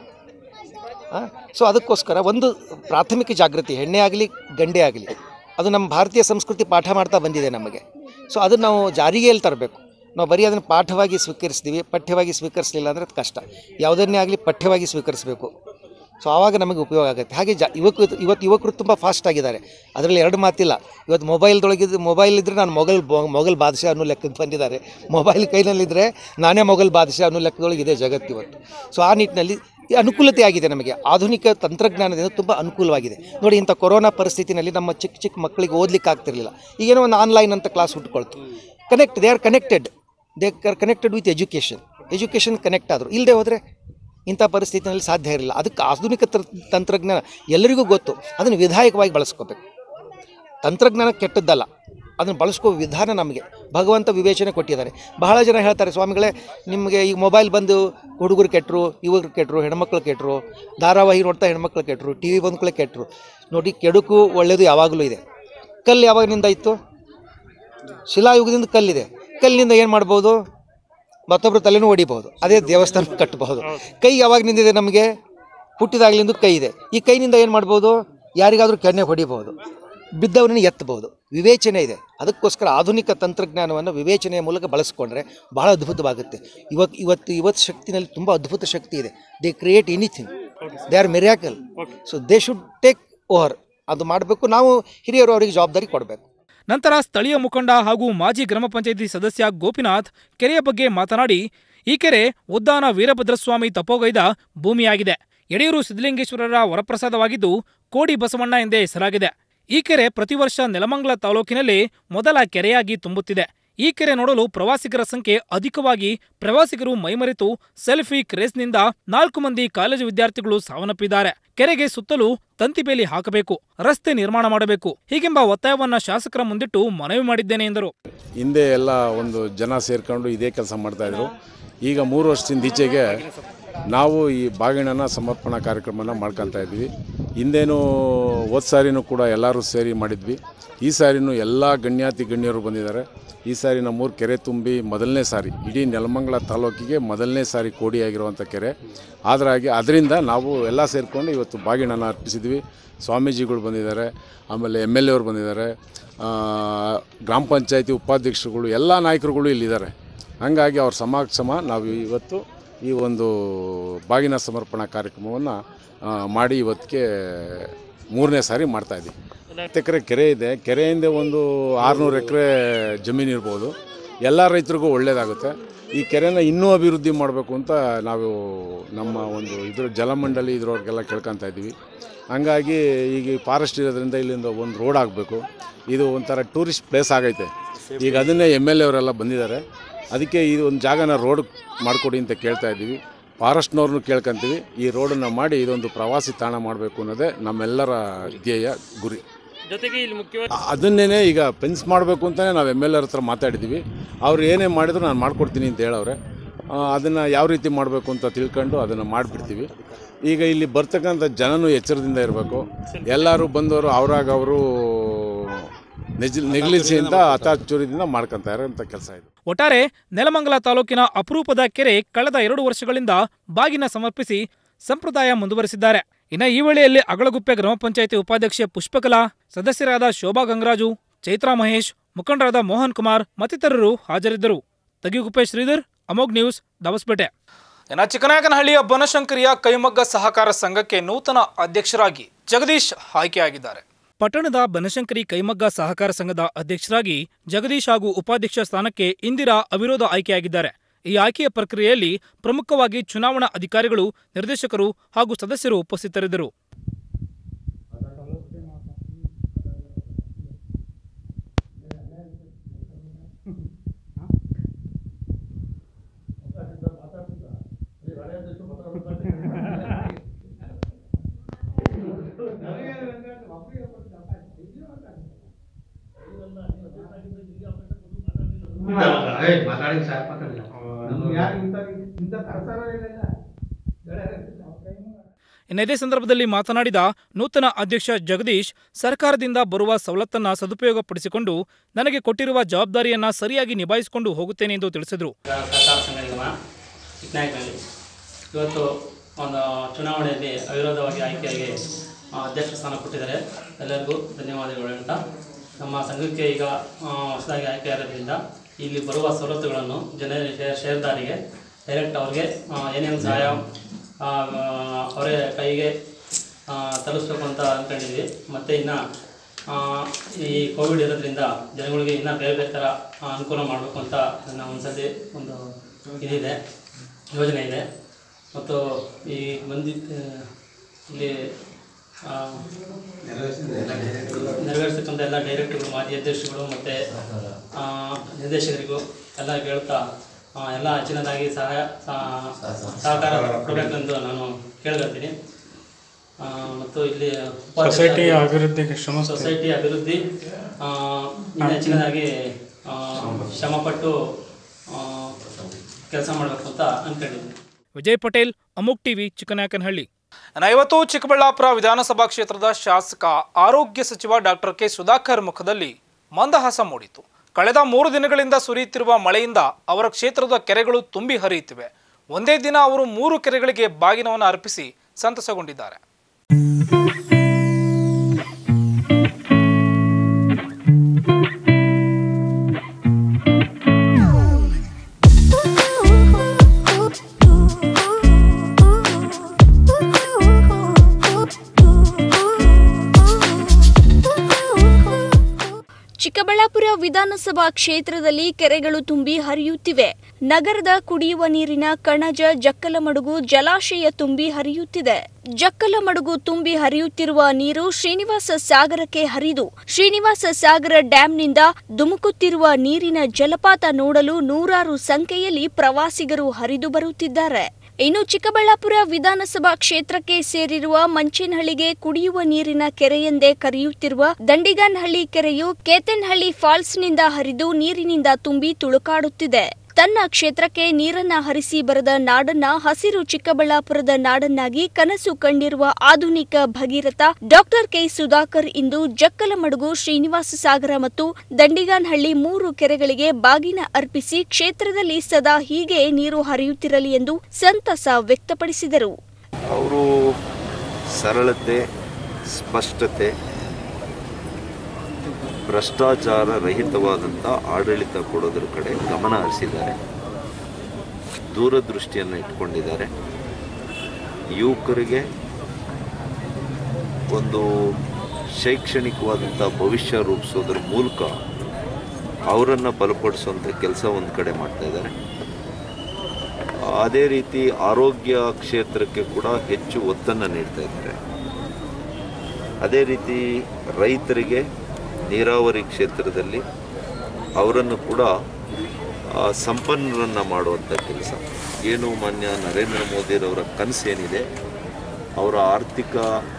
Q: ಸೊ ಅದಕ್ಕೋಸ್ಕರ ಒಂದು ಪ್ರಾಥಮಿಕ ಜಾಗೃತಿ ಹೆಣ್ಣೆ ಆಗಲಿ ಗಂಡೇ ಆಗಲಿ ಅದು ನಮ್ಮ ಭಾರತೀಯ ಸಂಸ್ಕೃತಿ ಪಾಠ ಮಾಡ್ತಾ ಬಂದಿದೆ ನಮಗೆ ಸೊ ಅದನ್ನು ನಾವು ಜಾರಿಗೆಯಲ್ಲಿ ತರಬೇಕು ನಾವು ಬರೀ ಅದನ್ನು ಪಾಠವಾಗಿ ಸ್ವೀಕರಿಸ್ತೀವಿ ಪಠ್ಯವಾಗಿ ಸ್ವೀಕರಿಸಲಿಲ್ಲ ಅಂದರೆ ಅದು ಕಷ್ಟ ಯಾವುದನ್ನೇ ಆಗಲಿ ಪಠ್ಯವಾಗಿ ಸ್ವೀಕರಿಸಬೇಕು ಸೊ ಆವಾಗ ನಮಗೆ ಉಪಯೋಗ ಆಗುತ್ತೆ ಹಾಗೆ ಜಾ ಯುವಕ ಇವತ್ತು ಯುವಕರು ತುಂಬ ಫಾಸ್ಟ್ ಆಗಿದ್ದಾರೆ ಅದರಲ್ಲಿ ಎರಡು ಮಾತಿಲ್ಲ ಇವತ್ತು ಮೊಬೈಲ್ದೊಳಗಿದ್ದು ಮೊಬೈಲ್ ಇದ್ದರೆ ನಾನು ಮೊಘಲ್ ಮೊಘಲ್ ಬಾದಶಾ ಅನ್ನೋ ಲೆಕ್ಕಕ್ಕೆ ಬಂದಿದ್ದಾರೆ ಮೊಬೈಲ್ ಕೈನಲ್ಲಿದ್ದರೆ ನಾನೇ ಮೊಘಲ್ ಬಾದಶಾ ಅನ್ನೋ ಲೆಕ್ಕದೊಳಗೆ ಇದೆ ಜಗತ್ತು ಇವತ್ತು ಸೊ ಆ ನಿಟ್ಟಿನಲ್ಲಿ ಈ ಅನುಕೂಲತೆ ಆಗಿದೆ ನಮಗೆ ಆಧುನಿಕ ತಂತ್ರಜ್ಞಾನದಿಂದ ತುಂಬ ಅನುಕೂಲವಾಗಿದೆ ನೋಡಿ ಇಂಥ ಕೊರೋನಾ ಪರಿಸ್ಥಿತಿನಲ್ಲಿ ನಮ್ಮ ಚಿಕ್ಕ ಚಿಕ್ಕ ಮಕ್ಕಳಿಗೆ ಓದಲಿಕ್ಕೆ ಆಗ್ತಿರಲಿಲ್ಲ ಈಗೇನೋ ಒಂದು ಆನ್ಲೈನ್ ಅಂತ ಕ್ಲಾಸ್ ಹುಟ್ಕೊಳ್ತು connect they are connected they are connected with education education connect ಆದರು ಇಲ್ಲದೆ ಹೋದರೆ ಇಂಥ ಪರಿಸ್ಥಿತಿನಲ್ಲಿ ಸಾಧ್ಯ ಇರಲಿಲ್ಲ ಅದಕ್ಕೆ ಆಧುನಿಕ ತರ- ತಂತ್ರಜ್ಞಾನ ಎಲ್ಲರಿಗೂ ಗೊತ್ತು ಅದನ್ನು ವಿಧಾಯಕವಾಗಿ ಬಳಸ್ಕೋಬೇಕು ತಂತ್ರಜ್ಞಾನ ಕೆಟ್ಟದ್ದಲ್ಲ ಅದನ್ನು ಬಳಸ್ಕೋ ವಿಧಾನ ನಮಗೆ ಭಗವಂತ ವಿವೇಚನೆ ಕೊಟ್ಟಿದ್ದಾರೆ ಬಹಳ ಜನ ಹೇಳ್ತಾರೆ ಸ್ವಾಮಿಗಳೇ ನಿಮಗೆ ಈಗ ಮೊಬೈಲ್ ಬಂದು ಹುಡುಗರು ಕೆಟ್ಟರು ಯುವಕರು ಕೆಟ್ಟರು ಹೆಣ್ಮಕ್ಳು ಕೆಟ್ಟರು ಧಾರಾವಾಹಿ ನೋಡ್ತಾ ಹೆಣ್ಮಕ್ಳು ಕೆಟ್ಟರು ಟಿ ವಿ ಬಂದ್ಕೊಳ್ಳೆ ಕೆಟ್ಟರು ನೋಡಿ ಕೆಡುಕು ಒಳ್ಳೆಯದು ಯಾವಾಗಲೂ ಇದೆ ಕಲ್ಲು ಯಾವಾಗಿನಿಂದ ಇತ್ತು ಶಿಲಾಯುಗದಿಂದ ಕಲ್ಲಿದೆ ಕಲ್ಲಿನಿಂದ ಏನು ಮಾಡ್ಬೋದು ಮತ್ತೊಬ್ಬರ ತಲೆನೂ ಹೊಡಿಬಹುದು ಅದೇ ದೇವಸ್ಥಾನ ಕಟ್ಟಬಹುದು ಕೈ ಯಾವಾಗ ನಿಂದಿದೆ ನಮಗೆ ಹುಟ್ಟಿದಾಗಲಿಂದ ಕೈ ಇದೆ ಈ ಕೈನಿಂದ ಏನು ಮಾಡ್ಬೋದು ಯಾರಿಗಾದರೂ ಕೆನ್ನೆ ಹೊಡಿಬಹುದು ಬಿದ್ದವರನ್ನು ಎತ್ತಬಹುದು ವಿವೇಚನೆ ಇದೆ ಅದಕ್ಕೋಸ್ಕರ ಆಧುನಿಕ ತಂತ್ರಜ್ಞಾನವನ್ನು ವಿವೇಚನೆಯ ಮೂಲಕ ಬಳಸ್ಕೊಂಡ್ರೆ ಬಹಳ ಅದ್ಭುತವಾಗುತ್ತೆ ಇವತ್ತು ಇವತ್ತು ಇವತ್ತು ಶಕ್ತಿನಲ್ಲಿ ತುಂಬ ಅದ್ಭುತ ಶಕ್ತಿ ಇದೆ they create anything they are miracle so they should take over ಅದು ಮಾಡಬೇಕು ನಾವು ಹಿರಿಯರು ಅವರಿಗೆ ಜವಾಬ್ದಾರಿ ಕೊಡಬೇಕು
A: ನಂತರ ಸ್ಥಳೀಯ ಮುಖಂಡ ಹಾಗೂ ಮಾಜಿ ಗ್ರಾಮ ಪಂಚಾಯಿತಿ ಸದಸ್ಯ ಗೋಪಿನಾಥ್ ಕೆರೆಯ ಬಗ್ಗೆ ಮಾತನಾಡಿ ಈ ಕೆರೆ ಉದ್ದಾನ ವೀರಭದ್ರಸ್ವಾಮಿ ತಪೋಗೈದ ಭೂಮಿಯಾಗಿದೆ ಯಡಿಯೂರು ಸಿದ್ದಲಿಂಗೇಶ್ವರರ ವರಪ್ರಸಾದವಾಗಿದ್ದು ಕೋಡಿ ಬಸವಣ್ಣ ಎಂದೇ ಹೆಸರಾಗಿದೆ ಈ ಕೆರೆ ಪ್ರತಿ ವರ್ಷ ನೆಲಮಂಗಲ ತಾಲೂಕಿನಲ್ಲಿ ಮೊದಲ ಕೆರೆಯಾಗಿ ತುಂಬುತ್ತಿದೆ ಈ ಕೆರೆ ನೋಡಲು ಪ್ರವಾಸಿಗರ ಸಂಖ್ಯೆ ಅಧಿಕವಾಗಿ ಪ್ರವಾಸಿಗರು ಮೈಮರೆತು ಸೆಲ್ಫಿ ಕ್ರೇಜ್ನಿಂದ ನಾಲ್ಕು ಮಂದಿ ಕಾಲೇಜು ವಿದ್ಯಾರ್ಥಿಗಳು ಸಾವನ್ನಪ್ಪಿದ್ದಾರೆ ಕೆರೆಗೆ ಸುತ್ತಲೂ ತಂತಿಬೇಲಿ ಹಾಕಬೇಕು ರಸ್ತೆ ನಿರ್ಮಾಣ ಮಾಡಬೇಕು ಹೀಗೆಂಬ ಒತ್ತಾಯವನ್ನ ಶಾಸಕರ ಮುಂದಿಟ್ಟು ಮನವಿ ಮಾಡಿದ್ದೇನೆ ಎಂದರು
S: ಹಿಂದೆ ಎಲ್ಲ ಒಂದು ಜನ ಸೇರ್ಕೊಂಡು ಇದೇ ಕೆಲಸ ಮಾಡ್ತಾಯಿದ್ರು ಈಗ ಮೂರು ವರ್ಷದಿಂದ ಈಚೆಗೆ ನಾವು ಈ ಬಾಗಿಣನ ಸಮರ್ಪಣಾ ಕಾರ್ಯಕ್ರಮನ ಮಾಡ್ಕೊತಾ ಇದ್ವಿ ಹಿಂದೇನು ಹೋದ ಸಾರಿನೂ ಕೂಡ ಎಲ್ಲರೂ ಸೇರಿ ಮಾಡಿದ್ವಿ ಈ ಸಾರಿನೂ ಎಲ್ಲ ಗಣ್ಯಾತಿ ಗಣ್ಯರು ಬಂದಿದ್ದಾರೆ ಈ ಸಾರಿ ನಮ್ಮೂರು ಕೆರೆ ತುಂಬಿ ಮೊದಲನೇ ಸಾರಿ ಇಡೀ ನೆಲಮಂಗಲ ತಾಲೂಕಿಗೆ ಮೊದಲನೇ ಸಾರಿ ಕೋಡಿಯಾಗಿರುವಂಥ ಕೆರೆ ಆದ್ರಾಗಿ ಅದರಿಂದ ನಾವು ಎಲ್ಲ ಸೇರಿಕೊಂಡು ಇವತ್ತು ಬಾಗಿಣನ ಅರ್ಪಿಸಿದ್ವಿ ಸ್ವಾಮೀಜಿಗಳು ಬಂದಿದ್ದಾರೆ ಆಮೇಲೆ ಎಮ್ ಎಲ್ ಎ ಅವ್ರು ಬಂದಿದ್ದಾರೆ ಆ, ಗ್ರಾಮ ಪಂಚಾಯತಿ ಉಪಾಧ್ಯಕ್ಷರುಗಳು ಎಲ್ಲ ನಾಯಕರುಗಳು ಇಲ್ಲಿದ್ದಾರೆ ಹಾಗಾಗಿ ಅವ್ರ ಸಮಾಕ್ಷಮ ನಾವು ಇವತ್ತು ಈ ಒಂದು ಬಾಗಿನ ಸಮರ್ಪಣಾ ಕಾರ್ಯಕ್ರಮವನ್ನು ಮಾಡಿ ಇವತ್ತಿಗೆ ಮೂರನೇ ಸಾರಿ ಮಾಡ್ತಾಯಿದ್ದೀವಿ ಹತ್ತು ಎಕರೆ ಕೆರೆ ಇದೆ ಕೆರೆಯಿಂದ ಒಂದು ಆರುನೂರು ಎಕರೆ ಜಮೀನು ಇರ್ಬೋದು ಎಲ್ಲ ರೈತರಿಗೂ ಒಳ್ಳೆಯದಾಗುತ್ತೆ ಈ ಕೆರೆನ ಇನ್ನೂ ಅಭಿವೃದ್ಧಿ ಮಾಡಬೇಕು ಅಂತ ನಾವು ನಮ್ಮ ಒಂದು ಇದ್ರ ಜಲಮಂಡಳಿ ಇದ್ರವ್ರಿಗೆಲ್ಲ ಕೇಳ್ಕೊತಾ ಇದ್ದೀವಿ ಹಂಗಾಗಿ ಈಗ ಫಾರೆಸ್ಟ್ ಇರೋದ್ರಿಂದ ಇಲ್ಲಿಂದ ಒಂದು ರೋಡ್ ಆಗಬೇಕು ಇದು ಒಂಥರ ಟೂರಿಸ್ಟ್ ಪ್ಲೇಸ್ ಆಗೈತೆ ಈಗ ಅದನ್ನೇ ಎಮ್ ಎಲ್ ಎ ಅವರೆಲ್ಲ ಬಂದಿದ್ದಾರೆ ಅದಕ್ಕೆ ಇದು ಒಂದು ಜಾಗನ ರೋಡ್ ಮಾಡಿಕೊಡಿ ಅಂತ ಕೇಳ್ತಾ ಇದ್ದೀವಿ ಫಾರೆಸ್ಟ್ನವ್ರನ್ನೂ ಕೇಳ್ಕೊಂತೀವಿ ಈ ರೋಡನ್ನು ಮಾಡಿ ಇದೊಂದು ಪ್ರವಾಸಿ ತಾಣ ಮಾಡಬೇಕು ಅನ್ನೋದೇ ನಮ್ಮೆಲ್ಲರ ಧ್ಯೇಯ ಗುರಿ
R: ಜೊತೆಗೆ ಇಲ್ಲಿ ಮುಖ್ಯವಾಗಿ
S: ಅದನ್ನೇ ಈಗ ಫೆನ್ಸ್ ಮಾಡಬೇಕು ಅಂತಲೇ ನಾವು ಎಮ್ ಎಲ್ ಎರ್ ಹತ್ರ ಮಾತಾಡಿದ್ದೀವಿ ಅವ್ರು ಏನೇ ಮಾಡಿದ್ರು ನಾನು ಮಾಡ್ಕೊಡ್ತೀನಿ ಅಂತ ಹೇಳವ್ರೆ ಅದನ್ನು ಯಾವ ರೀತಿ ಮಾಡಬೇಕು ಅಂತ ತಿಳ್ಕೊಂಡು ಅದನ್ನು ಮಾಡಿಬಿಡ್ತೀವಿ ಈಗ ಇಲ್ಲಿ ಬರ್ತಕ್ಕಂಥ ಜನನೂ ಎಚ್ಚರದಿಂದ ಇರಬೇಕು ಎಲ್ಲರೂ ಬಂದವರು ಅವರಾಗ ಅವರು ನೆಜ್ ನೆಗ್ಲಿಸಿಯಿಂದ ಅತಾಚುರ್ಯದಿಂದ ಮಾಡ್ಕೊತಾ ಇರೋಂಥ ಕೆಲಸ ಇದು
A: ಒಟ್ಟಾರೆ ನೆಲಮಂಗಲ ತಾಲೂಕಿನ ಅಪರೂಪದ ಕೆರೆ ಕಳೆದ ಎರಡು ವರ್ಷಗಳಿಂದ ಬಾಗಿನ ಸಮರ್ಪಿಸಿ ಸಂಪ್ರದಾಯ ಮುಂದುವರೆಸಿದ್ದಾರೆ ಇನ್ನು ಈ ವೇಳೆಯಲ್ಲಿ ಅಗಳಗುಪ್ಪೆ ಗ್ರಾಮ ಪಂಚಾಯಿತಿ ಉಪಾಧ್ಯಕ್ಷೆ ಪುಷ್ಪಕಲಾ ಸದಸ್ಯರಾದ ಶೋಭಾ ಗಂಗರಾಜು ಚೈತ್ರಾ ಮಹೇಶ್ ಮುಖಂಡರಾದ ಮೋಹನ್ ಕುಮಾರ್ ಮತ್ತಿತರರು ಹಾಜರಿದ್ದರು ತಗಿಗುಪ್ಪೆ ಶ್ರೀಧರ್ ಅಮೋಗ್ ನ್ಯೂಸ್ ದವಸ್ಪೇಟೆ ಇನ್ನು ಚಿಕ್ಕನಾಯಕನಹಳ್ಳಿಯ ಬನಶಂಕರಿಯ ಕೈಮಗ್ಗ ಸಹಕಾರ ಸಂಘಕ್ಕೆ ನೂತನ ಅಧ್ಯಕ್ಷರಾಗಿ ಜಗದೀಶ್ ಆಯ್ಕೆಯಾಗಿದ್ದಾರೆ ಪಟ್ಟಣದ ಬನಶಂಕರಿ ಕೈಮಗ್ಗ ಸಹಕಾರ ಸಂಘದ ಅಧ್ಯಕ್ಷರಾಗಿ ಜಗದೀಶ್ ಹಾಗೂ ಉಪಾಧ್ಯಕ್ಷ ಸ್ಥಾನಕ್ಕೆ ಇಂದಿರಾ ಅವಿರೋಧ ಆಯ್ಕೆಯಾಗಿದ್ದಾರೆ ಈ ಆಯ್ಕೆಯ ಪ್ರಕ್ರಿಯೆಯಲ್ಲಿ ಪ್ರಮುಖವಾಗಿ ಚುನಾವಣಾ ಅಧಿಕಾರಿಗಳು ನಿರ್ದೇಶಕರು ಹಾಗೂ ಸದಸ್ಯರು ಉಪಸ್ಥಿತರಿದ್ದರು ಇನ್ನು ಇದೇ ಸಂದರ್ಭದಲ್ಲಿ ಮಾತನಾಡಿದ ನೂತನ ಅಧ್ಯಕ್ಷ ಜಗದೀಶ್ ಸರ್ಕಾರದಿಂದ ಬರುವ ಸವಲತ್ತನ್ನ ಸದುಪಯೋಗಪಡಿಸಿಕೊಂಡು ನನಗೆ ಕೊಟ್ಟಿರುವ ಜವಾಬ್ದಾರಿಯನ್ನ ಸರಿಯಾಗಿ ನಿಭಾಯಿಸಿಕೊಂಡು ಹೋಗುತ್ತೇನೆ ಎಂದು ತಿಳಿಸಿದರು
T: ಸಹಕಾರ ಸಂಘ ನಿಗಮ ಚಿಕ್ಕನಾಯಕನಲ್ಲಿ ಇವತ್ತು ಒಂದು ಚುನಾವಣೆಯಲ್ಲಿ ಅವಿರೋಧವಾಗಿ ಆಯ್ಕೆಯಾಗಿ ಆ, ಅಧ್ಯಕ್ಷ ಸ್ಥಾನ ಕೊಟ್ಟಿದ್ದಾರೆ ಎಲ್ಲರಿಗೂ ಧನ್ಯವಾದಗಳು ಹೇಳ್ತಾ ನಮ್ಮ ಸಂಘಕ್ಕೆ ಈಗ ಆ, ಹೊಸದಾಗಿ ಆಯ್ಕೆಯಾಗಿರೋದ್ರಿಂದ ಇಲ್ಲಿ ಬರುವ ಸವಲತ್ತುಗಳನ್ನು ಜನ ಶೇ- ಷೇರ್ದಾರಿಗೆ ಡೈರೆಕ್ಟ್ ಅವ್ರಿಗೆ ಆ, ಏನೇನು ಸಹಾಯ ಆ, ಅವರೇ ಕೈಗೆ ಆ, ತಲುಪಿಸ್ಬೇಕು ಅಂತ ಅಂದ್ಕೊಂಡಿದ್ವಿ ಮತ್ತು ಇನ್ನು ಈ ಕೋವಿಡ್ ಇರೋದ್ರಿಂದ ಜನಗಳಿಗೆ ಇನ್ನೂ ಬೇರೆ ಬೇರೆ ಥರ ಆ, ಅನುಕೂಲ ಮಾಡಬೇಕು ಅಂತ ನನ್ನ ಒಂದ್ಸತಿ ಒಂದು ಇದಿದೆ ಯೋಜನೆ ಇದೆ ಮತ್ತು ಈ ಬಂದಿದ್ದ ಇಲ್ಲಿ ಆ, ನೆರವೇರಿಸ್ತಕ್ಕಂಥ ಎಲ್ಲ ಡೈರೆಕ್ಟರ್ಗಳು ಮಾಜಿ ಅಧ್ಯಕ್ಷರುಗಳು ಮತ್ತು ನಿರ್ದೇಶಕರಿಗೂ ಎಲ್ಲ ಕೇಳ್ತಾ ಆ, ಎಲ್ಲ ಹೆಚ್ಚಿನದಾಗಿ ಸಹಾಯ ಸಹ- ಸಹಕಾರ ಕೊಡಬೇಕೆಂದು ನಾನು ಕೇಳ್ಕೊಳ್ತೀನಿ ಆ, ಮತ್ತು ಇಲ್ಲಿ ಉಪಾಧ್ಯಕ್ಷ-
U: ಸೊಸೈಟಿ ಅಭಿವೃದ್ಧಿಗೆ ಶ್ರಮಿಸ್ತೀವಿ.
T: ಸೊಸೈಟಿ ಅಭಿವೃದ್ಧಿ ಆ, ಇನ್ನೂ ಹೆಚ್ಚಿನದಾಗಿ ಆ, ಶ್ರಮಪಟ್ಟು ಕೆಲಸ ಮಾಡಬೇಕು ಅಂತ ಅಂದ್ಕೊಂಡಿದ್ದೀನಿ
A: ವಿಜಯ್ ಪಟೇಲ್ ಅಮುಕ್ ಟಿವಿ ಚಿಕ್ಕನಾಯಕನಹಳ್ಳಿ ಇನ್ನು ಇವತ್ತು ಚಿಕ್ಕಬಳ್ಳಾಪುರ ವಿಧಾನಸಭಾ ಕ್ಷೇತ್ರದ ಶಾಸಕ ಆರೋಗ್ಯ ಸಚಿವ ಡಾಕ್ಟರ್ ಕೆ ಸುಧಾಕರ್ ಮುಖದಲ್ಲಿ ಮಂದಹಾಸ ಮೂಡಿತು ಕಳೆದ ಮೂರು ದಿನಗಳಿಂದ ಸುರಿಯುತ್ತಿರುವ ಮಳೆಯಿಂದ ಅವರ ಕ್ಷೇತ್ರದ ಕೆರೆಗಳು ತುಂಬಿ ಹರಿಯುತ್ತಿವೆ ಒಂದೇ ದಿನ ಅವರು ಮೂರು ಕೆರೆಗಳಿಗೆ ಬಾಗಿನವನ್ನು ಅರ್ಪಿಸಿ ಸಂತಸಗೊಂಡಿದ್ದಾರೆ
V: ಚಿಕ್ಕಬಳ್ಳಾಪುರ ವಿಧಾನಸಭಾ ಕ್ಷೇತ್ರದಲ್ಲಿ ಕೆರೆಗಳು ತುಂಬಿ ಹರಿಯುತ್ತಿವೆ ನಗರದ ಕುಡಿಯುವ ನೀರಿನ ಕಣಜ ಜಕ್ಕಲಮಡುಗು ಜಲಾಶಯ ತುಂಬಿ ಹರಿಯುತ್ತಿದೆ ಜಕ್ಕಲಮಡುಗು ತುಂಬಿ ಹರಿಯುತ್ತಿರುವ ನೀರು ಶ್ರೀನಿವಾಸ ಸಾಗರಕ್ಕೆ ಹರಿದು ಶ್ರೀನಿವಾಸ ಸಾಗರ ಡ್ಯಾಂನಿಂದ ಧುಮುಕುತ್ತಿರುವ ನೀರಿನ ಜಲಪಾತ ನೋಡಲು ನೂರಾರು ಸಂಖ್ಯೆಯಲ್ಲಿ ಪ್ರವಾಸಿಗರು ಹರಿದು ಬರುತ್ತಿದ್ದಾರೆ ಇನ್ನು ಚಿಕ್ಕಬಳ್ಳಾಪುರ ವಿಧಾನಸಭಾ ಕ್ಷೇತ್ರಕ್ಕೆ ಸೇರಿರುವ ಮಂಚೇನಹಳ್ಳಿಗೆ ಕುಡಿಯುವ ನೀರಿನ ಕೆರೆಯೆಂದೇ ಕರೆಯುತ್ತಿರುವ ದಂಡಿಗನಹಳ್ಳಿ ಕೆರೆಯು ಕೇತನಹಳ್ಳಿ ಫಾಲ್ಸ್ನಿಂದ ಹರಿದು ನೀರಿನಿಂದ ತುಂಬಿ ತುಳುಕಾಡುತ್ತಿದೆ ತನ್ನ ಕ್ಷೇತ್ರಕ್ಕೆ ನೀರನ್ನ ಹರಿಸಿ ಬರದ ನಾಡನ್ನ ಹಸಿರು ಚಿಕ್ಕಬಳ್ಳಾಪುರದ ನಾಡನ್ನಾಗಿ ಕನಸು ಕಂಡಿರುವ ಆಧುನಿಕ ಭಗೀರಥ ಡಾಕ್ಟರ್ ಕೆ ಸುಧಾಕರ್ ಇಂದು ಜಕ್ಕಲಮಡುಗು ಶ್ರೀನಿವಾಸ ಸಾಗರ ಮತ್ತು ದಂಡಿಗಾನಹಳ್ಳಿ ಮೂರು ಕೆರೆಗಳಿಗೆ ಬಾಗಿನ ಅರ್ಪಿಸಿ ಕ್ಷೇತ್ರದಲ್ಲಿ ಸದಾ ಹೀಗೆ ನೀರು ಹರಿಯುತ್ತಿರಲಿ ಎಂದು ಸಂತಸ ವ್ಯಕ್ತಪಡಿಸಿದರು
W: ಅವರು ಸರಳತೆ ಸ್ಪಷ್ಟತೆ ಭ್ರಷ್ಟಾಚಾರ ರಹಿತವಾದಂಥ ಆಡಳಿತ ಕೊಡೋದ್ರ ಕಡೆ ಗಮನ ಹರಿಸಿದ್ದಾರೆ ದೂರದೃಷ್ಟಿಯನ್ನು ಇಟ್ಕೊಂಡಿದ್ದಾರೆ ಯುವಕರಿಗೆ ಒಂದು ಶೈಕ್ಷಣಿಕವಾದಂಥ ಭವಿಷ್ಯ ರೂಪಿಸೋದ್ರ ಮೂಲಕ ಅವರನ್ನು ಬಲಪಡಿಸುವಂಥ ಕೆಲಸ ಒಂದು ಕಡೆ ಮಾಡ್ತಾ ಇದ್ದಾರೆ ಅದೇ ರೀತಿ ಆರೋಗ್ಯ ಕ್ಷೇತ್ರಕ್ಕೆ ಕೂಡ ಹೆಚ್ಚು ಒತ್ತನ್ನು ನೀಡ್ತಾ ಇದ್ದಾರೆ ಅದೇ ರೀತಿ ರೈತರಿಗೆ ನೀರಾವರಿ ಕ್ಷೇತ್ರದಲ್ಲಿ ಅವರನ್ನು ಕೂಡ ಆ, ಸಂಪನ್ನರನ್ನು ಮಾಡುವಂಥ ಕೆಲಸ ಏನು ಮಾನ್ಯ ನರೇಂದ್ರ ಮೋದಿರವರ ಕನಸು ಏನಿದೆ ಅವರ ಆರ್ಥಿಕ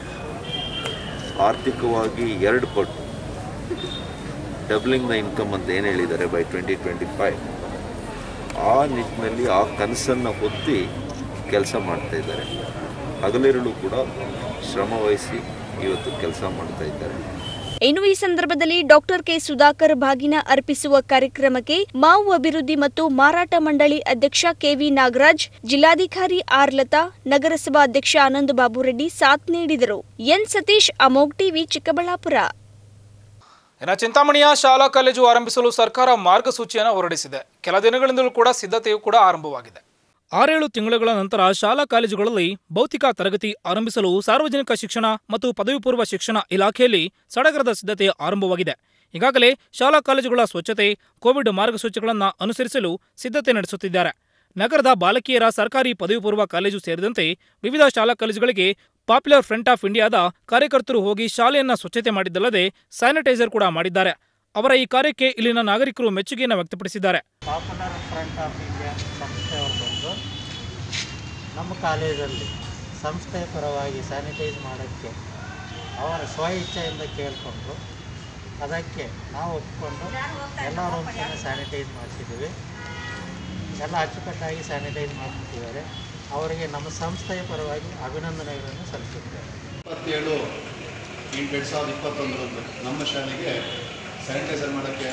W: ಆರ್ಥಿಕವಾಗಿ ಎರಡು ಪಟ್ಟು ಡಬ್ಲಿಂಗ್ ದ ಇನ್ಕಮ್ ಅಂತ ಏನು ಹೇಳಿದ್ದಾರೆ ಬೈ ಟ್ವೆಂಟಿ ಟ್ವೆಂಟಿ ಫೈವ್ ಆ ನಿಟ್ಟಿನಲ್ಲಿ ಆ ಕನಸನ್ನು ಹೊತ್ತಿ ಕೆಲಸ ಮಾಡ್ತಾ ಇದ್ದಾರೆ ಹಗಲಿರುಳು ಕೂಡ ಶ್ರಮ ವಹಿಸಿ ಇವತ್ತು ಕೆಲಸ ಮಾಡ್ತಾ ಇದ್ದಾರೆ
V: ಇನ್ನು ಈ ಸಂದರ್ಭದಲ್ಲಿ ಡಾಕ್ಟರ್ ಕೆ ಸುಧಾಕರ್ ಬಾಗಿನ ಅರ್ಪಿಸುವ ಕಾರ್ಯಕ್ರಮಕ್ಕೆ ಮಾವು ಅಭಿವೃದ್ಧಿ ಮತ್ತು ಮಾರಾಟ ಮಂಡಳಿ ಅಧ್ಯಕ್ಷ ಕೆವಿ ನಾಗರಾಜ್ ಜಿಲ್ಲಾಧಿಕಾರಿ ಆರ್ ಲತಾ ನಗರಸಭಾ ಅಧ್ಯಕ್ಷ ಆನಂದ್ ಬಾಬು ರೆಡ್ಡಿ ಸಾಥ್ ನೀಡಿದರು ಎನ್ ಸತೀಶ್ ಅಮೋಗ್ ಟಿವಿ ಚಿಕ್ಕಬಳ್ಳಾಪುರ
A: ಇನ್ನು ಚಿಂತಾಮಣಿಯ ಶಾಲಾ ಕಾಲೇಜು ಆರಂಭಿಸಲು ಸರ್ಕಾರ ಮಾರ್ಗಸೂಚಿಯನ್ನು ಹೊರಡಿಸಿದೆ ಕೆಲ ದಿನಗಳಿಂದಲೂ ಕೂಡ ಸಿದ್ಧತೆಯು ಕೂಡ ಆರಂಭವಾಗಿದೆ ಆರೇಳು ತಿಂಗಳುಗಳ ನಂತರ ಶಾಲಾ ಕಾಲೇಜುಗಳಲ್ಲಿ ಭೌತಿಕ ತರಗತಿ ಆರಂಭಿಸಲು ಸಾರ್ವಜನಿಕ ಶಿಕ್ಷಣ ಮತ್ತು ಪದವಿ ಪೂರ್ವ ಶಿಕ್ಷಣ ಇಲಾಖೆಯಲ್ಲಿ ಸಡಗರದ ಸಿದ್ಧತೆ ಆರಂಭವಾಗಿದೆ ಈಗಾಗಲೇ ಶಾಲಾ ಕಾಲೇಜುಗಳ ಸ್ವಚ್ಛತೆ ಕೋವಿಡ್ ಮಾರ್ಗಸೂಚಿಗಳನ್ನು ಅನುಸರಿಸಲು ಸಿದ್ಧತೆ ನಡೆಸುತ್ತಿದ್ದಾರೆ ನಗರದ ಬಾಲಕಿಯರ ಸರ್ಕಾರಿ ಪದವಿ ಪೂರ್ವ ಕಾಲೇಜು ಸೇರಿದಂತೆ ವಿವಿಧ ಶಾಲಾ ಕಾಲೇಜುಗಳಿಗೆ ಪಾಪ್ಯುಲರ್ ಫ್ರಂಟ್ ಆಫ್ ಇಂಡಿಯಾದ ಕಾರ್ಯಕರ್ತರು ಹೋಗಿ ಶಾಲೆಯನ್ನ ಸ್ವಚ್ಛತೆ ಮಾಡಿದ್ದಲ್ಲದೆ ಸ್ಯಾನಿಟೈಸರ್ ಕೂಡ ಮಾಡಿದ್ದಾರೆ ಅವರ ಈ ಕಾರ್ಯಕ್ಕೆ ಇಲ್ಲಿನ ನಾಗರಿಕರು ಮೆಚ್ಚುಗೆಯನ್ನು ವ್ಯಕ್ತಪಡಿಸಿದ್ದಾರೆ
B: ಪಾಪ್ಯುಲರ್ ಫ್ರಂಟ್ ಆಫ್ ಇಂಡಿಯಾ ಸಂಸ್ಥೆಯವರು ಬಂದು ನಮ್ಮ ಕಾಲೇಜಲ್ಲಿ ಸಂಸ್ಥೆಯ ಪರವಾಗಿ ಸ್ಯಾನಿಟೈಸ್ ಮಾಡೋಕ್ಕೆ ಅವರ ಸ್ವ ಇಚ್ಛೆಯಿಂದ ಕೇಳಿಕೊಂಡು ಅದಕ್ಕೆ ನಾವು ಒಪ್ಪಿಕೊಂಡು ಎಲ್ಲ ರೂಮ್ಸನ್ನು ಸ್ಯಾನಿಟೈಸ್ ಮಾಡಿಸಿದ್ದೀವಿ ಎಲ್ಲ ಅಚ್ಚುಕಟ್ಟಾಗಿ ಸ್ಯಾನಿಟೈಸ್ ಮಾಡ್ತಿದ್ದಾರೆ ಅವರಿಗೆ ನಮ್ಮ ಸಂಸ್ಥೆಯ ಪರವಾಗಿ ಅಭಿನಂದನೆಗಳನ್ನು ಸಲ್ಲಿಸುತ್ತೇವೆ
E: ಇಪ್ಪತ್ತೇಳು ಎಂಟು ಎರಡು ಸಾವಿರದ ಇಪ್ಪತ್ತೊಂದರಂದು ನಮ್ಮ ಶಾಲೆಗೆ ಸ್ಯಾನಿಟೈಸರ್ ಮಾಡೋಕ್ಕೆ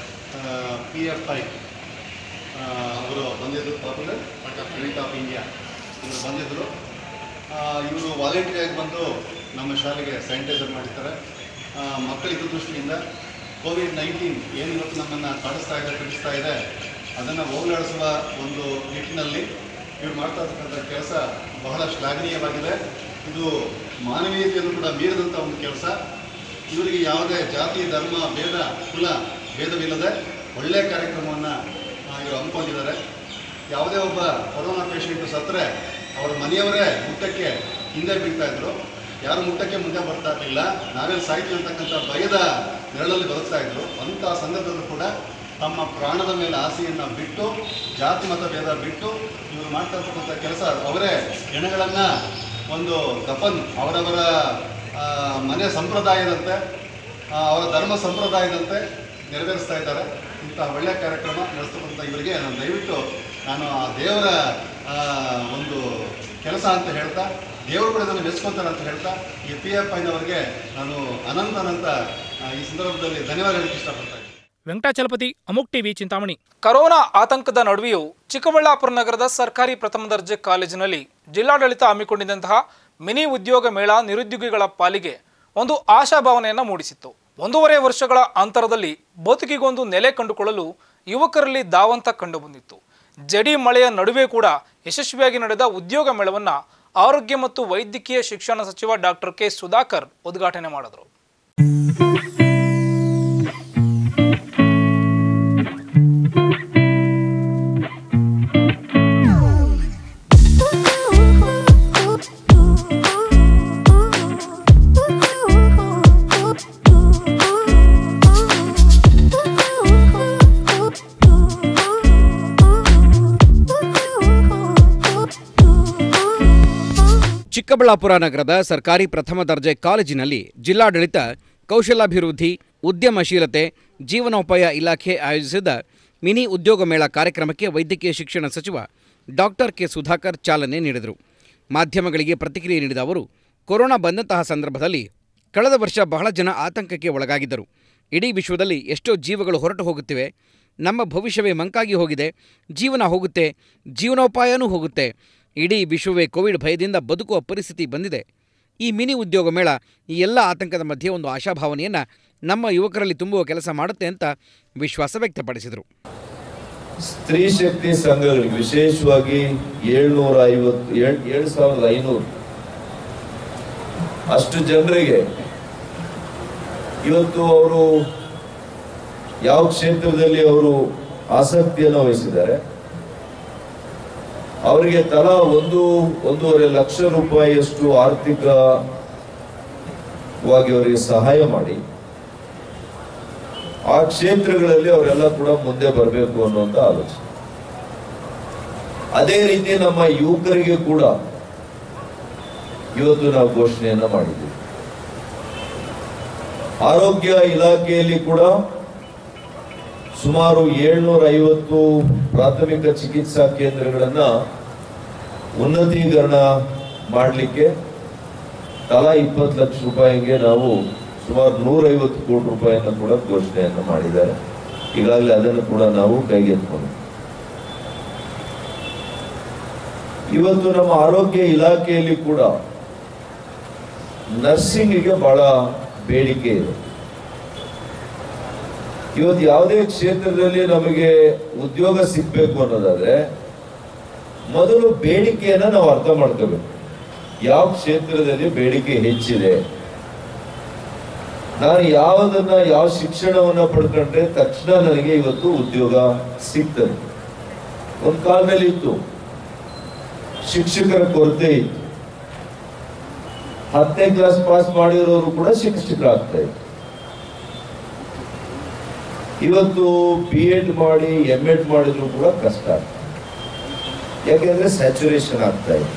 E: ಪಿ ಎಫ್ ಐ ಅವರು ಬಂದಿದ್ದರು ಪಾಪ್ಯುಲರ್ ಫ್ರಂಟ್ ಆಫ್ ಇಂಡಿಯಾ ಇವರು ಬಂದಿದ್ದರು ಇವರು ವಾಲಂಟಿಯರ್ ಬಂದು ನಮ್ಮ ಶಾಲೆಗೆ ಸ್ಯಾನಿಟೈಸರ್ ಮಾಡಿರ್ತಾರೆ ಆ, ಮಕ್ಕಳ ಹಿತದೃಷ್ಟಿಯಿಂದ ಕೋವಿಡ್ ನೈನ್ಟೀನ್ ಏನು ಇವತ್ತು ನಮ್ಮನ್ನು ಕಾಡಿಸ್ತಾ ಇದೆ ತಿಳಿಸ್ತಾ ಇದೆ ಅದನ್ನು ಹೋಗಲಾಡಿಸುವ ಒಂದು ನಿಟ್ಟಿನಲ್ಲಿ ಇವ್ರು ಮಾಡ್ತಾ ಇರ್ತಕ್ಕಂಥ ಕೆಲಸ ಬಹಳ ಶ್ಲಾಘನೀಯವಾಗಿದೆ ಇದು ಮಾನವೀಯತೆಯನ್ನು ಕೂಡ ಮೀರಿದಂಥ ಒಂದು ಕೆಲಸ ಇವರಿಗೆ ಯಾವುದೇ ಜಾತಿ ಧರ್ಮ ಭೇದ ಕುಲ ಭೇದವಿಲ್ಲದೆ ಒಳ್ಳೆಯ ಕಾರ್ಯಕ್ರಮವನ್ನು ಇವರು ಹಮ್ಮಿಕೊಂಡಿದ್ದಾರೆ ಯಾವುದೇ ಒಬ್ಬ ಕೊರೋನಾ ಪೇಷಂಟು ಸತ್ತರೆ ಅವರ ಮನೆಯವರೇ ಮುಟ್ಟಕ್ಕೆ ಹಿಂದೆ ಬೀಳ್ತಾ ಇದ್ರು ಯಾರು ಮುಟ್ಟಕ್ಕೆ ಮುಂದೆ ಬರ್ತಾ ಇರಲಿಲ್ಲ ನಾವೆಲ್ಲಿ ಸಾಯ್ತೀವಿ ಅಂತಕ್ಕಂಥ ಭಯದ ನೆರಳಲ್ಲಿ ಬದುಕ್ತಾ ಇದ್ರು ಅಂಥ ಸಂದರ್ಭದಲ್ಲೂ ಕೂಡ ತಮ್ಮ ಪ್ರಾಣದ ಮೇಲೆ ಆಸೆಯನ್ನು ಬಿಟ್ಟು ಜಾತಿ ಮತ ಭೇದ ಬಿಟ್ಟು ಇವರು ಮಾಡ್ತಾ ಇರ್ತಕ್ಕಂಥ ಕೆಲಸ ಅವರೇ ಹೆಣಗಳನ್ನು ಒಂದು ದಫನ್ ಅವರವರ ಆ, ಮನೆ ಸಂಪ್ರದಾಯದಂತೆ ಆ, ಅವರ ಧರ್ಮ ಸಂಪ್ರದಾಯದಂತೆ ನೆರವೇರಿಸ್ತಾ ಇದ್ದಾರೆ ಇಂಥ ಒಳ್ಳೆಯ ಕಾರ್ಯಕ್ರಮ ನಡೆಸ್ತಕ್ಕಂಥ ಇವರಿಗೆ ನಾನು ದಯವಿಟ್ಟು ನಾನು ಆ ದೇವರ ಆ, ಒಂದು ಕೆಲಸ ಅಂತ ಹೇಳ್ತಾ ದೇವರು ಕೂಡ ಇದನ್ನು ಮೆಚ್ಕೊತಾರೆ ಅಂತ ಹೇಳ್ತಾ ಈ ಪಿ ಎಫ್ ಐನವರಿಗೆ ನಾನು ಅನಂತ ಅನಂತ ಆ, ಈ ಸಂದರ್ಭದಲ್ಲಿ ಧನ್ಯವಾದ ಹೇಳಕ್ಕೆ ಇಷ್ಟಪಡ್ತಾ ಇದ್ದೀನಿ.
A: ವೆಂಕಟಾಚಲಪತಿ ಅಮುಕ್ ಟಿವಿ ಚಿಂತಾಮಣಿ ಕರೋನಾ ಆತಂಕದ ನಡುವೆಯೂ ಚಿಕ್ಕಬಳ್ಳಾಪುರ ನಗರದ ಸರ್ಕಾರಿ ಪ್ರಥಮ ದರ್ಜೆ ಕಾಲೇಜಿನಲ್ಲಿ ಜಿಲ್ಲಾಡಳಿತ ಹಮ್ಮಿಕೊಂಡಿದ್ದಂತಹ ಮಿನಿ ಉದ್ಯೋಗ ಮೇಳ ನಿರುದ್ಯೋಗಿಗಳ ಪಾಲಿಗೆ ಒಂದು ಆಶಾಭಾವನೆಯನ್ನು ಮೂಡಿಸಿತ್ತು ಒಂದೂವರೆ ವರ್ಷಗಳ ಅಂತರದಲ್ಲಿ ಬದುಕಿಗೊಂದು ನೆಲೆ ಕಂಡುಕೊಳ್ಳಲು ಯುವಕರಲ್ಲಿ ಧಾವಂತ ಕಂಡುಬಂದಿತ್ತು ಜಡಿ ಮಳೆಯ ನಡುವೆ ಕೂಡ ಯಶಸ್ವಿಯಾಗಿ ನಡೆದ ಉದ್ಯೋಗ ಮೇಳವನ್ನು ಆರೋಗ್ಯ ಮತ್ತು ವೈದ್ಯಕೀಯ ಶಿಕ್ಷಣ ಸಚಿವ ಡಾಕ್ಟರ್ ಕೆ ಸುಧಾಕರ್ ಉದ್ಘಾಟನೆ ಮಾಡಿದರು
U: ಚಿಕ್ಕಬಳ್ಳಾಪುರ ನಗರದ ಸರ್ಕಾರಿ ಪ್ರಥಮ ದರ್ಜೆ ಕಾಲೇಜಿನಲ್ಲಿ ಜಿಲ್ಲಾಡಳಿತ ಕೌಶಲಾಭಿವೃದ್ಧಿ ಉದ್ಯಮಶೀಲತೆ ಜೀವನೋಪಾಯ ಇಲಾಖೆ ಆಯೋಜಿಸಿದ ಮಿನಿ ಉದ್ಯೋಗ ಮೇಳ ಕಾರ್ಯಕ್ರಮಕ್ಕೆ ವೈದ್ಯಕೀಯ ಶಿಕ್ಷಣ ಸಚಿವ ಡಾಕ್ಟರ್ ಕೆ ಸುಧಾಕರ್ ಚಾಲನೆ ನೀಡಿದರು ಮಾಧ್ಯಮಗಳಿಗೆ ಪ್ರತಿಕ್ರಿಯೆ ನೀಡಿದ ಅವರು ಕೊರೋನಾ ಬಂದಂತಹ ಸಂದರ್ಭದಲ್ಲಿ ಕಳೆದ ವರ್ಷ ಬಹಳ ಜನ ಆತಂಕಕ್ಕೆ ಒಳಗಾಗಿದ್ದರು ಇಡೀ ವಿಶ್ವದಲ್ಲಿ ಎಷ್ಟೋ ಜೀವಗಳು ಹೊರಟು ಹೋಗುತ್ತಿವೆ ನಮ್ಮ ಭವಿಷ್ಯವೇ ಮಂಕಾಗಿ ಹೋಗಿದೆ ಜೀವನ ಹೋಗುತ್ತೆ ಜೀವನೋಪಾಯನೂ ಹೋಗುತ್ತೆ ಇಡೀ ವಿಶ್ವವೇ ಕೋವಿಡ್ ಭಯದಿಂದ ಬದುಕುವ ಪರಿಸ್ಥಿತಿ ಬಂದಿದೆ ಈ ಮಿನಿ ಉದ್ಯೋಗ ಮೇಳ ಈ ಎಲ್ಲ ಆತಂಕದ ಮಧ್ಯೆ ಒಂದು ಆಶಾಭಾವನೆಯನ್ನು ನಮ್ಮ ಯುವಕರಲ್ಲಿ ತುಂಬುವ ಕೆಲಸ ಮಾಡುತ್ತೆ ಅಂತ ವಿಶ್ವಾಸ ವ್ಯಕ್ತಪಡಿಸಿದರು
X: ಸ್ತ್ರೀ ಶಕ್ತಿ ಸಂಘಗಳಿಗೆ ವಿಶೇಷವಾಗಿ ಏಳ್ನೂರ ಐವತ್ತು ಏಳ್ ಏಳು ಸಾವಿರದ ಐನೂರು ಅಷ್ಟು ಜನರಿಗೆ ಇವತ್ತು ಅವರು ಯಾವ ಕ್ಷೇತ್ರದಲ್ಲಿ ಅವರು ಆಸಕ್ತಿಯನ್ನು ವಹಿಸಿದ್ದಾರೆ ಅವರಿಗೆ ತಲಾ ಒಂದು ಒಂದೂವರೆ ಲಕ್ಷ ರೂಪಾಯಿಯಷ್ಟು ಆರ್ಥಿಕವಾಗಿ ಅವರಿಗೆ ಸಹಾಯ ಮಾಡಿ ಆ ಕ್ಷೇತ್ರಗಳಲ್ಲಿ ಅವರೆಲ್ಲ ಕೂಡ ಮುಂದೆ ಬರಬೇಕು ಅನ್ನುವಂತ ಆಲೋಚನೆ ಅದೇ ರೀತಿ ನಮ್ಮ ಯುವಕರಿಗೆ ಕೂಡ ಇವತ್ತು ನಾವು ಘೋಷಣೆಯನ್ನ ಮಾಡಿದ್ದೀವಿ ಆರೋಗ್ಯ ಇಲಾಖೆಯಲ್ಲಿ ಕೂಡ ಸುಮಾರು ಏಳ್ನೂರ ಐವತ್ತು ಪ್ರಾಥಮಿಕ ಚಿಕಿತ್ಸಾ ಕೇಂದ್ರಗಳನ್ನು ಉನ್ನತೀಕರಣ ಮಾಡಲಿಕ್ಕೆ ತಲಾ ಇಪ್ಪತ್ತು ಲಕ್ಷ ರೂಪಾಯಿಗೆ ನಾವು ಸುಮಾರು ನೂರೈವತ್ತು ಕೋಟಿ ರೂಪಾಯಿಯನ್ನು ಕೂಡ ಘೋಷಣೆಯನ್ನು ಮಾಡಿದ್ದಾರೆ ಈಗಾಗಲೇ ಅದನ್ನು ಕೂಡ ನಾವು ಕೈಗೆತ್ತಿಕೊಂಡು ಇವತ್ತು ನಮ್ಮ ಆರೋಗ್ಯ ಇಲಾಖೆಯಲ್ಲಿ ಕೂಡ ನರ್ಸಿಂಗಿಗೆ ಬಹಳ ಬೇಡಿಕೆ ಇದೆ ಇವತ್ತು ಯಾವುದೇ ಕ್ಷೇತ್ರದಲ್ಲಿ ನಮಗೆ ಉದ್ಯೋಗ ಸಿಗ್ಬೇಕು ಅನ್ನೋದಾದ್ರೆ ಮೊದಲು ಬೇಡಿಕೆಯನ್ನ ನಾವು ಅರ್ಥ ಮಾಡ್ಕೋಬೇಕು ಯಾವ ಕ್ಷೇತ್ರದಲ್ಲಿ ಬೇಡಿಕೆ ಹೆಚ್ಚಿದೆ ನಾನು ಯಾವುದನ್ನ ಯಾವ ಶಿಕ್ಷಣವನ್ನ ಪಡ್ಕೊಂಡ್ರೆ ತಕ್ಷಣ ನನಗೆ ಇವತ್ತು ಉದ್ಯೋಗ ಸಿಗ್ತದೆ ಒಂದು ಕಾಲದಲ್ಲಿ ಇತ್ತು ಶಿಕ್ಷಕರ ಕೊರತೆ ಇತ್ತು ಹತ್ತನೇ ಕ್ಲಾಸ್ ಪಾಸ್ ಮಾಡಿರೋರು ಕೂಡ ಶಿಕ್ಷಕರಾಗ್ತಾ ಇತ್ತು ಇವತ್ತು ಬಿ ಎಡ್ ಮಾಡಿ ಎಂ ಎಡ್ ಮಾಡಿದ್ರು ಕೂಡ ಕಷ್ಟ ಆಗ್ತದೆ ಯಾಕೆಂದ್ರೆ ಸ್ಯಾಚುರೇಷನ್ ಆಗ್ತಾ ಇದೆ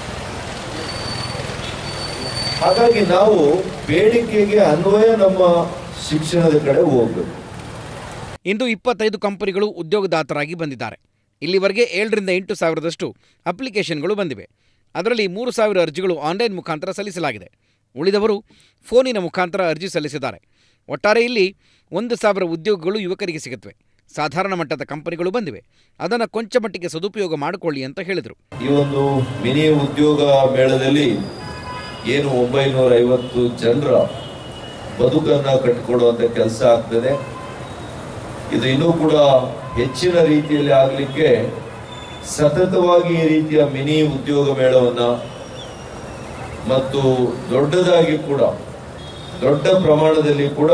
X: ಹಾಗಾಗಿ ನಾವು ಬೇಡಿಕೆಗೆ ಅನ್ವಯ ನಮ್ಮ ಶಿಕ್ಷಣದ ಕಡೆ ಹೋಗ್ಬೇಕು
U: ಇಂದು ಇಪ್ಪತ್ತೈದು ಕಂಪನಿಗಳು ಉದ್ಯೋಗದಾತರಾಗಿ ಬಂದಿದ್ದಾರೆ ಇಲ್ಲಿವರೆಗೆ ಏಳರಿಂದ ಎಂಟು ಸಾವಿರದಷ್ಟು ಅಪ್ಲಿಕೇಶನ್ಗಳು ಬಂದಿವೆ ಅದರಲ್ಲಿ ಮೂರು ಸಾವಿರ ಅರ್ಜಿಗಳು ಆನ್ಲೈನ್ ಮುಖಾಂತರ ಸಲ್ಲಿಸಲಾಗಿದೆ ಉಳಿದವರು ಫೋನಿನ ಮುಖಾಂತರ ಅರ್ಜಿ ಸಲ್ಲಿಸಿದ್ದಾರೆ ಒಟ್ಟಾರೆ ಇಲ್ಲಿ ಒಂದು ಸಾವಿರ ಉದ್ಯೋಗಗಳು ಯುವಕರಿಗೆ ಸಿಗುತ್ತವೆ ಸಾಧಾರಣ ಮಟ್ಟದ ಕಂಪನಿಗಳು ಬಂದಿವೆ ಅದನ್ನು ಕೊಂಚ ಮಟ್ಟಿಗೆ ಸದುಪಯೋಗ ಮಾಡಿಕೊಳ್ಳಿ ಅಂತ ಹೇಳಿದರು
X: ಈ ಒಂದು ಮಿನಿ ಉದ್ಯೋಗ ಮೇಳದಲ್ಲಿ ಏನು ಒಂಬೈನೂರ ಐವತ್ತು ಜನರ ಬದುಕನ್ನ ಕಟ್ಟಿಕೊಡುವಂತ ಕೆಲಸ ಆಗ್ತದೆ ಇದು ಇನ್ನೂ ಕೂಡ ಹೆಚ್ಚಿನ ರೀತಿಯಲ್ಲಿ ಆಗಲಿಕ್ಕೆ ಸತತವಾಗಿ ಈ ರೀತಿಯ ಮಿನಿ ಉದ್ಯೋಗ ಮೇಳವನ್ನ ಮತ್ತು ದೊಡ್ಡದಾಗಿ ಕೂಡ ದೊಡ್ಡ ಪ್ರಮಾಣದಲ್ಲಿ ಕೂಡ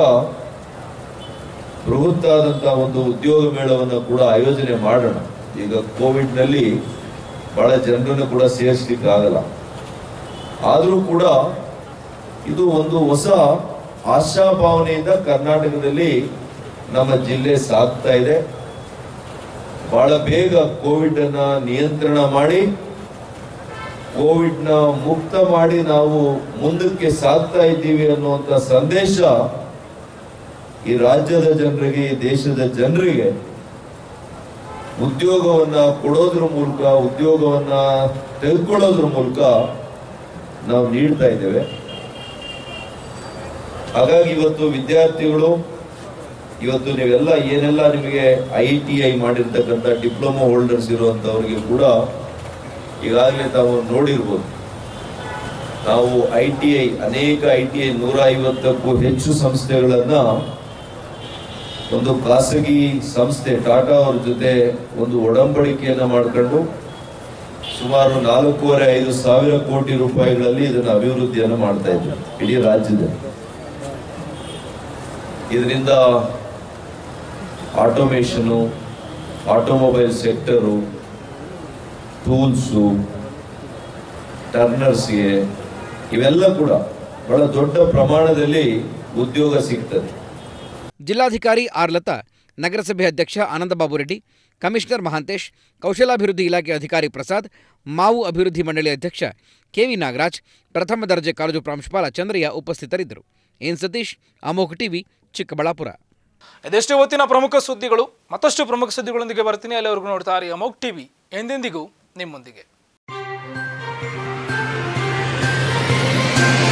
X: ಬೃಹತ್ತಾದಂತಹ ಒಂದು ಉದ್ಯೋಗ ಮೇಳವನ್ನು ಕೂಡ ಆಯೋಜನೆ ಮಾಡೋಣ ಈಗ ಕೋವಿಡ್ನಲ್ಲಿ ಬಹಳ ಜನರನ್ನು ಕೂಡ ಸೇರಿಸ್ಲಿಕ್ಕೆ ಆಗಲ್ಲ ಆದರೂ ಕೂಡ ಇದು ಒಂದು ಹೊಸ ಆಶಾಭಾವನೆಯಿಂದ ಕರ್ನಾಟಕದಲ್ಲಿ ನಮ್ಮ ಜಿಲ್ಲೆ ಸಾಗ್ತಾ ಇದೆ ಬಹಳ ಬೇಗ ಕೋವಿಡ್ ಅನ್ನ ನಿಯಂತ್ರಣ ಮಾಡಿ ಕೋವಿಡ್ ನ ಮುಕ್ತ ಮಾಡಿ ನಾವು ಮುಂದಕ್ಕೆ ಸಾಗ್ತಾ ಇದ್ದೀವಿ ಅನ್ನುವಂತ ಸಂದೇಶ ಈ ರಾಜ್ಯದ ಜನರಿಗೆ ಈ ದೇಶದ ಜನರಿಗೆ ಉದ್ಯೋಗವನ್ನ ಕೊಡೋದ್ರ ಮೂಲಕ ಉದ್ಯೋಗವನ್ನ ತೆಗೆದುಕೊಳ್ಳೋದ್ರ ಮೂಲಕ ನಾವು ನೀಡ್ತಾ ಇದ್ದೇವೆ ಹಾಗಾಗಿ ಇವತ್ತು ವಿದ್ಯಾರ್ಥಿಗಳು ಇವತ್ತು ನೀವೆಲ್ಲ ಏನೆಲ್ಲ ನಿಮಗೆ ಐ ಟಿ ಐ ಮಾಡಿರ್ತಕ್ಕಂಥ ಡಿಪ್ಲೊಮಾ ಹೋಲ್ಡರ್ಸ್ ಇರುವಂತವರಿಗೆ ಕೂಡ ಈಗಾಗಲೇ ತಾವು ನೋಡಿರ್ಬೋದು ನಾವು ಐ ಟಿ ಐ ಅನೇಕ ಐ ಟಿ ಐ ನೂರ ಐವತ್ತಕ್ಕೂ ಹೆಚ್ಚು ಸಂಸ್ಥೆಗಳನ್ನ ಒಂದು ಖಾಸಗಿ ಸಂಸ್ಥೆ ಟಾಟಾ ಅವ್ರ ಜೊತೆ ಒಂದು ಒಡಂಬಡಿಕೆಯನ್ನ ಮಾಡ್ಕೊಂಡು ಸುಮಾರು ನಾಲ್ಕೂವರೆ ಐದು ಸಾವಿರ ಕೋಟಿ ರೂಪಾಯಿಗಳಲ್ಲಿ ಇದನ್ನ ಅಭಿವೃದ್ಧಿಯನ್ನು ಮಾಡ್ತಾ ಇದ್ದಾರೆ ಇಡೀ ರಾಜ್ಯದಲ್ಲಿ ಇದರಿಂದ ಆಟೋಮೇಷನು ಆಟೋಮೊಬೈಲ್ ಸೆಕ್ಟರು ಟೂಲ್ಸು ಟರ್ನರ್ಸ್ಗೆ ಇವೆಲ್ಲ ಕೂಡ ಬಹಳ ದೊಡ್ಡ ಪ್ರಮಾಣದಲ್ಲಿ ಉದ್ಯೋಗ ಸಿಗ್ತದೆ
U: ಜಿಲ್ಲಾಧಿಕಾರಿ ಆರ್ ಲತಾ ನಗರಸಭೆ ಅಧ್ಯಕ್ಷ ಆನಂದಬಾಬು ರೆಡ್ಡಿ ಕಮಿಷನರ್ ಮಹಾಂತೇಶ್ ಕೌಶಲಾಭಿವೃದ್ಧಿ ಇಲಾಖೆ ಅಧಿಕಾರಿ ಪ್ರಸಾದ್ ಮಾವು ಅಭಿವೃದ್ಧಿ ಮಂಡಳಿ ಅಧ್ಯಕ್ಷ ಕೆವಿ ನಾಗರಾಜ್ ಪ್ರಥಮ ದರ್ಜೆ ಕಾಲೇಜು ಪ್ರಾಂಶುಪಾಲ ಚಂದ್ರಯ್ಯ ಉಪಸ್ಥಿತರಿದ್ದರು ಎನ್ ಸತೀಶ್ ಅಮೋಘ್ ಟಿವಿ ಚಿಕ್ಕಬಳ್ಳಾಪುರ
A: ಇದೆಷ್ಟು ಇವತ್ತಿನ ಪ್ರಮುಖ ಸುದ್ದಿಗಳು ಮತ್ತಷ್ಟು ಪ್ರಮುಖ ಸುದ್ದಿಗಳೊಂದಿಗೆ ಬರ್ತೀನಿ ಅಲ್ಲಿವರೆಗೂ ನೋಡ್ತಾರೆ ಅಮೋಕ್ ಟಿವಿ ಎಂದೆಂದಿಗೂ ನಿಮ್ಮೊಂದಿಗೆ